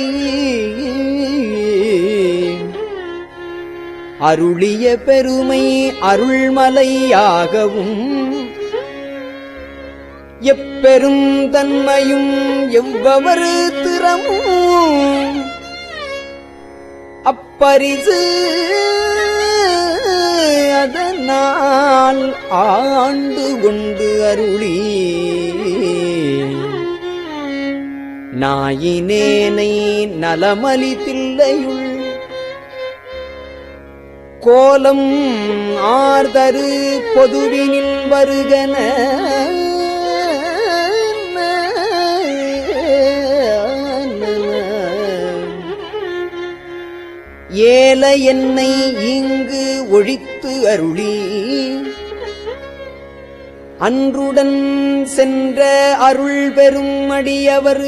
அருளிய பெருமை அருள்மலையாகவும் எப்பெரும் தன்மையும் எவ்வவர் திறமும் அப்பரிசு அதனால் ஆண்டு கொண்டு அருளி நாயினேனை நலமலி தில்லையுள் கோலம் ஆர்தரு பொதுவினில் வருகன ஏல என்னை இங்கு ஒழித்து அருளி அன்றுடன் சென்ற அருள் பெரும் அடியவர்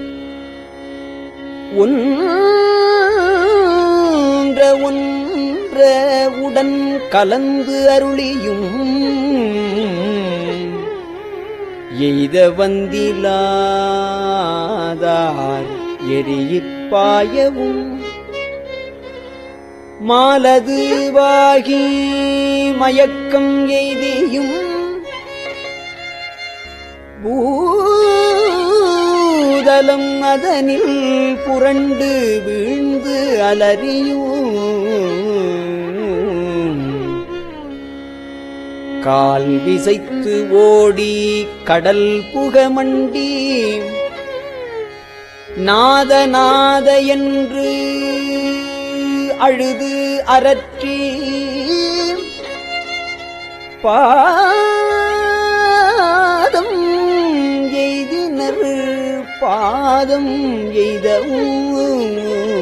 ஒன்ற ஒன்ற உடன் கலந்து அருளியும் எய்த வந்திலாதார் எரியிப்பாயவும் மாலது வாகி மயக்கம் எய்தியும் பூதல அம்பலம் அதனில் புரண்டு வீழ்ந்து அலறியும் கால் விசைத்து ஓடி கடல் புகமண்டி நாத நாத என்று அழுது அரற்றி பாதம் எய்தினர் பாதம் எய்தவும்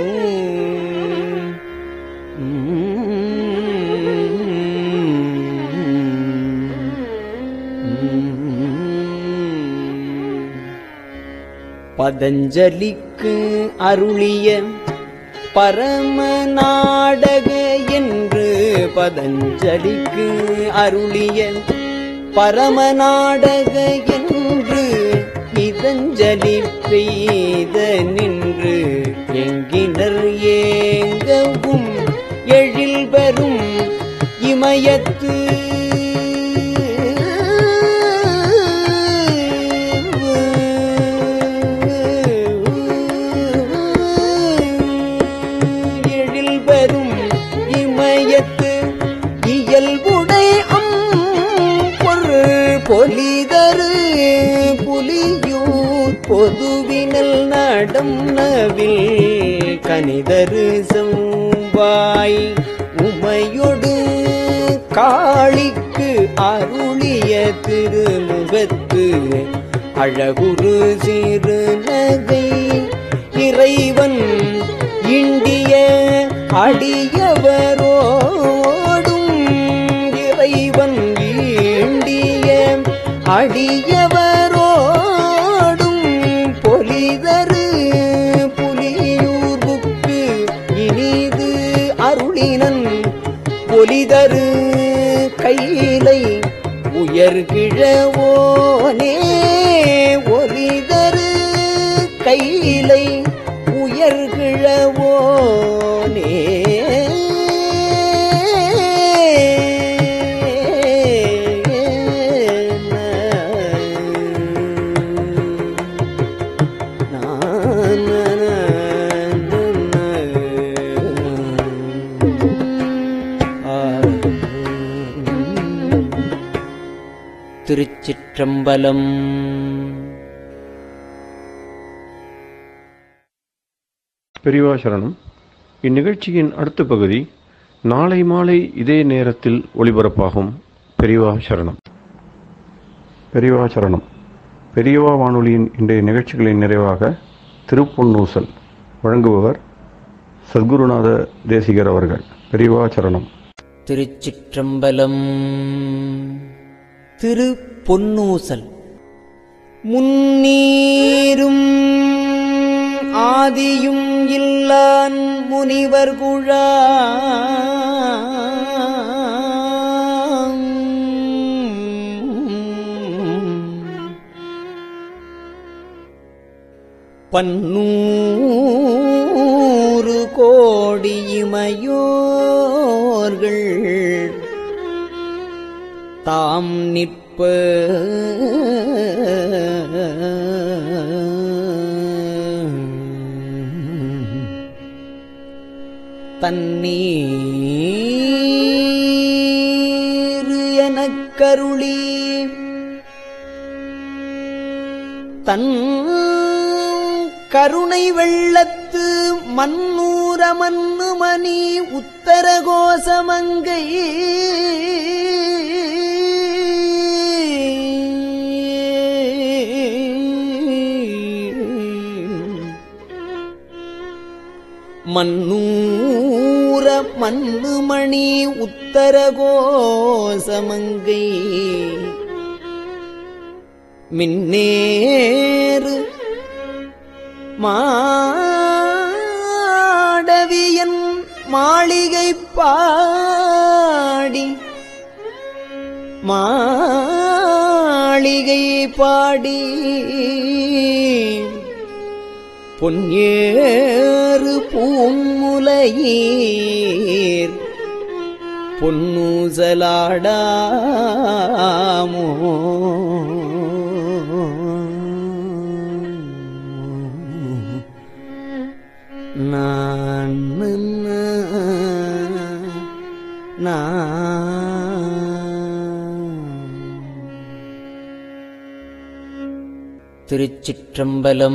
பதஞ்சலிக்கு அருளிய பரம நாடக என்று பதஞ்சலிக்கு அருளிய பரம நாடக என்று இதஞ்சலி பெய்த நின்று எங்கினர் ஏங்கவும் எழில் பெறும் இமயத்து எழில் பெறும் இமயத்து இயல்புடை அம் பொருள் பொலிதரு புலியூர் பொதுவினல் நடம் நவில் கனிதரு செவ்வாய் உமையொடு காளிக்கு அருளிய திருமுகத்து அழகுரு சிறு நகை இறைவன் இண்டிய அடியவரோடும் இறைவன் ஈண்டிய அடியவரோடும் பொலிதரு புலியூர்வுக்கு இனிது அருளினன் பொலிதரு கைலை உயர்கிழவோனே ஒலிதரு கைலை உயர்கிழவோனே திருச்சிற்றம்பலம் பெரியவா சரணம் இந்நிகழ்ச்சியின் அடுத்த பகுதி நாளை மாலை இதே நேரத்தில் ஒளிபரப்பாகும் பெரியவா சரணம் பெரியவா சரணம் பெரியவா வானொலியின் இன்றைய நிகழ்ச்சிகளின் நிறைவாக திருப்பொன்னூசல் வழங்குபவர் சத்குருநாத தேசிகர் அவர்கள் பெரியவா சரணம் திருச்சிற்றம்பலம் திரு பொன்னூசல் முன்னீரும் ஆதியும் இல்லான் முனிவர் குழாம் பன்னூறு கோடி இமையோர்கள் தாம் நிற்ப தண்ணீர் எனக் கருளி தன் கருணை வெள்ளத்து மன்னூர மன்னுமணி உத்தர கோசமங்கை மன்னூர மன்னுமணி உத்தர கோசமங்கை மின்னேறு மாடவியன் மாளிகை பாடி மாளிகை பாடி பொன்னேறு பூன்முலையீர் பொன்னூசலாடாமோ திருச்சிற்றம்பலம்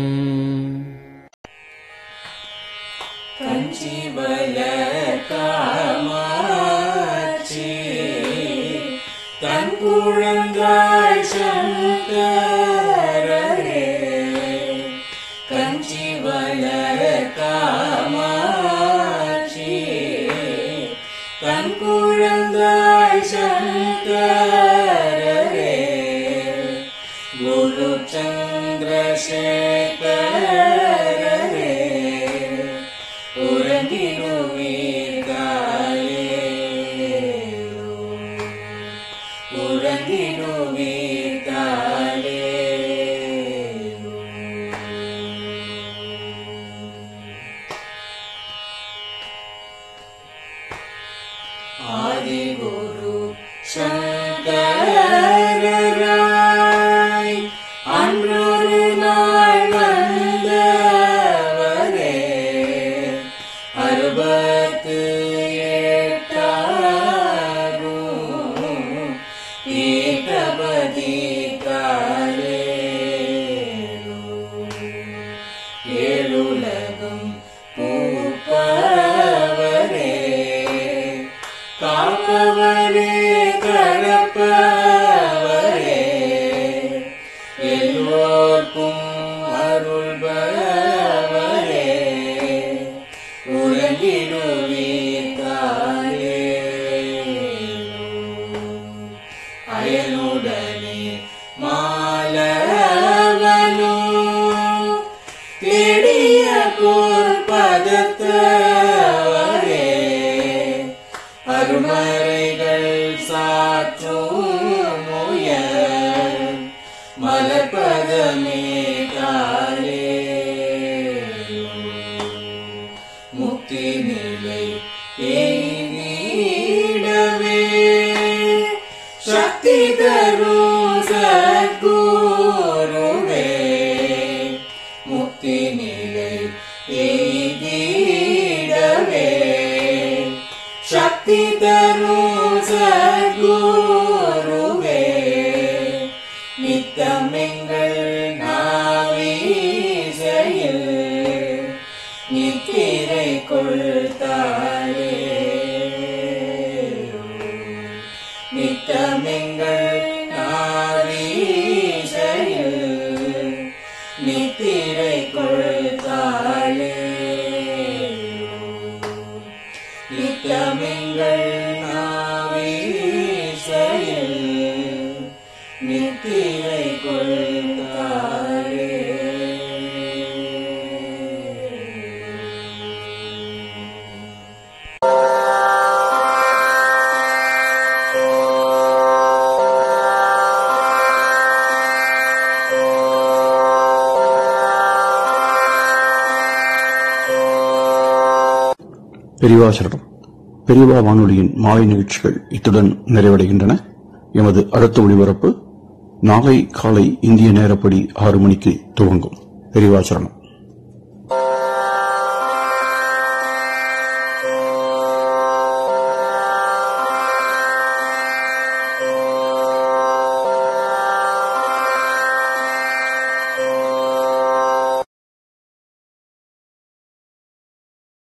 பெரிவாசரணம் பெரியவா வானொலியின் மாலை நிகழ்ச்சிகள் இத்துடன் நிறைவடைகின்றன எமது அடுத்த ஒளிபரப்பு நாளை காலை இந்திய நேரப்படி ஆறு மணிக்கு துவங்கும் பெரிவாசரணம்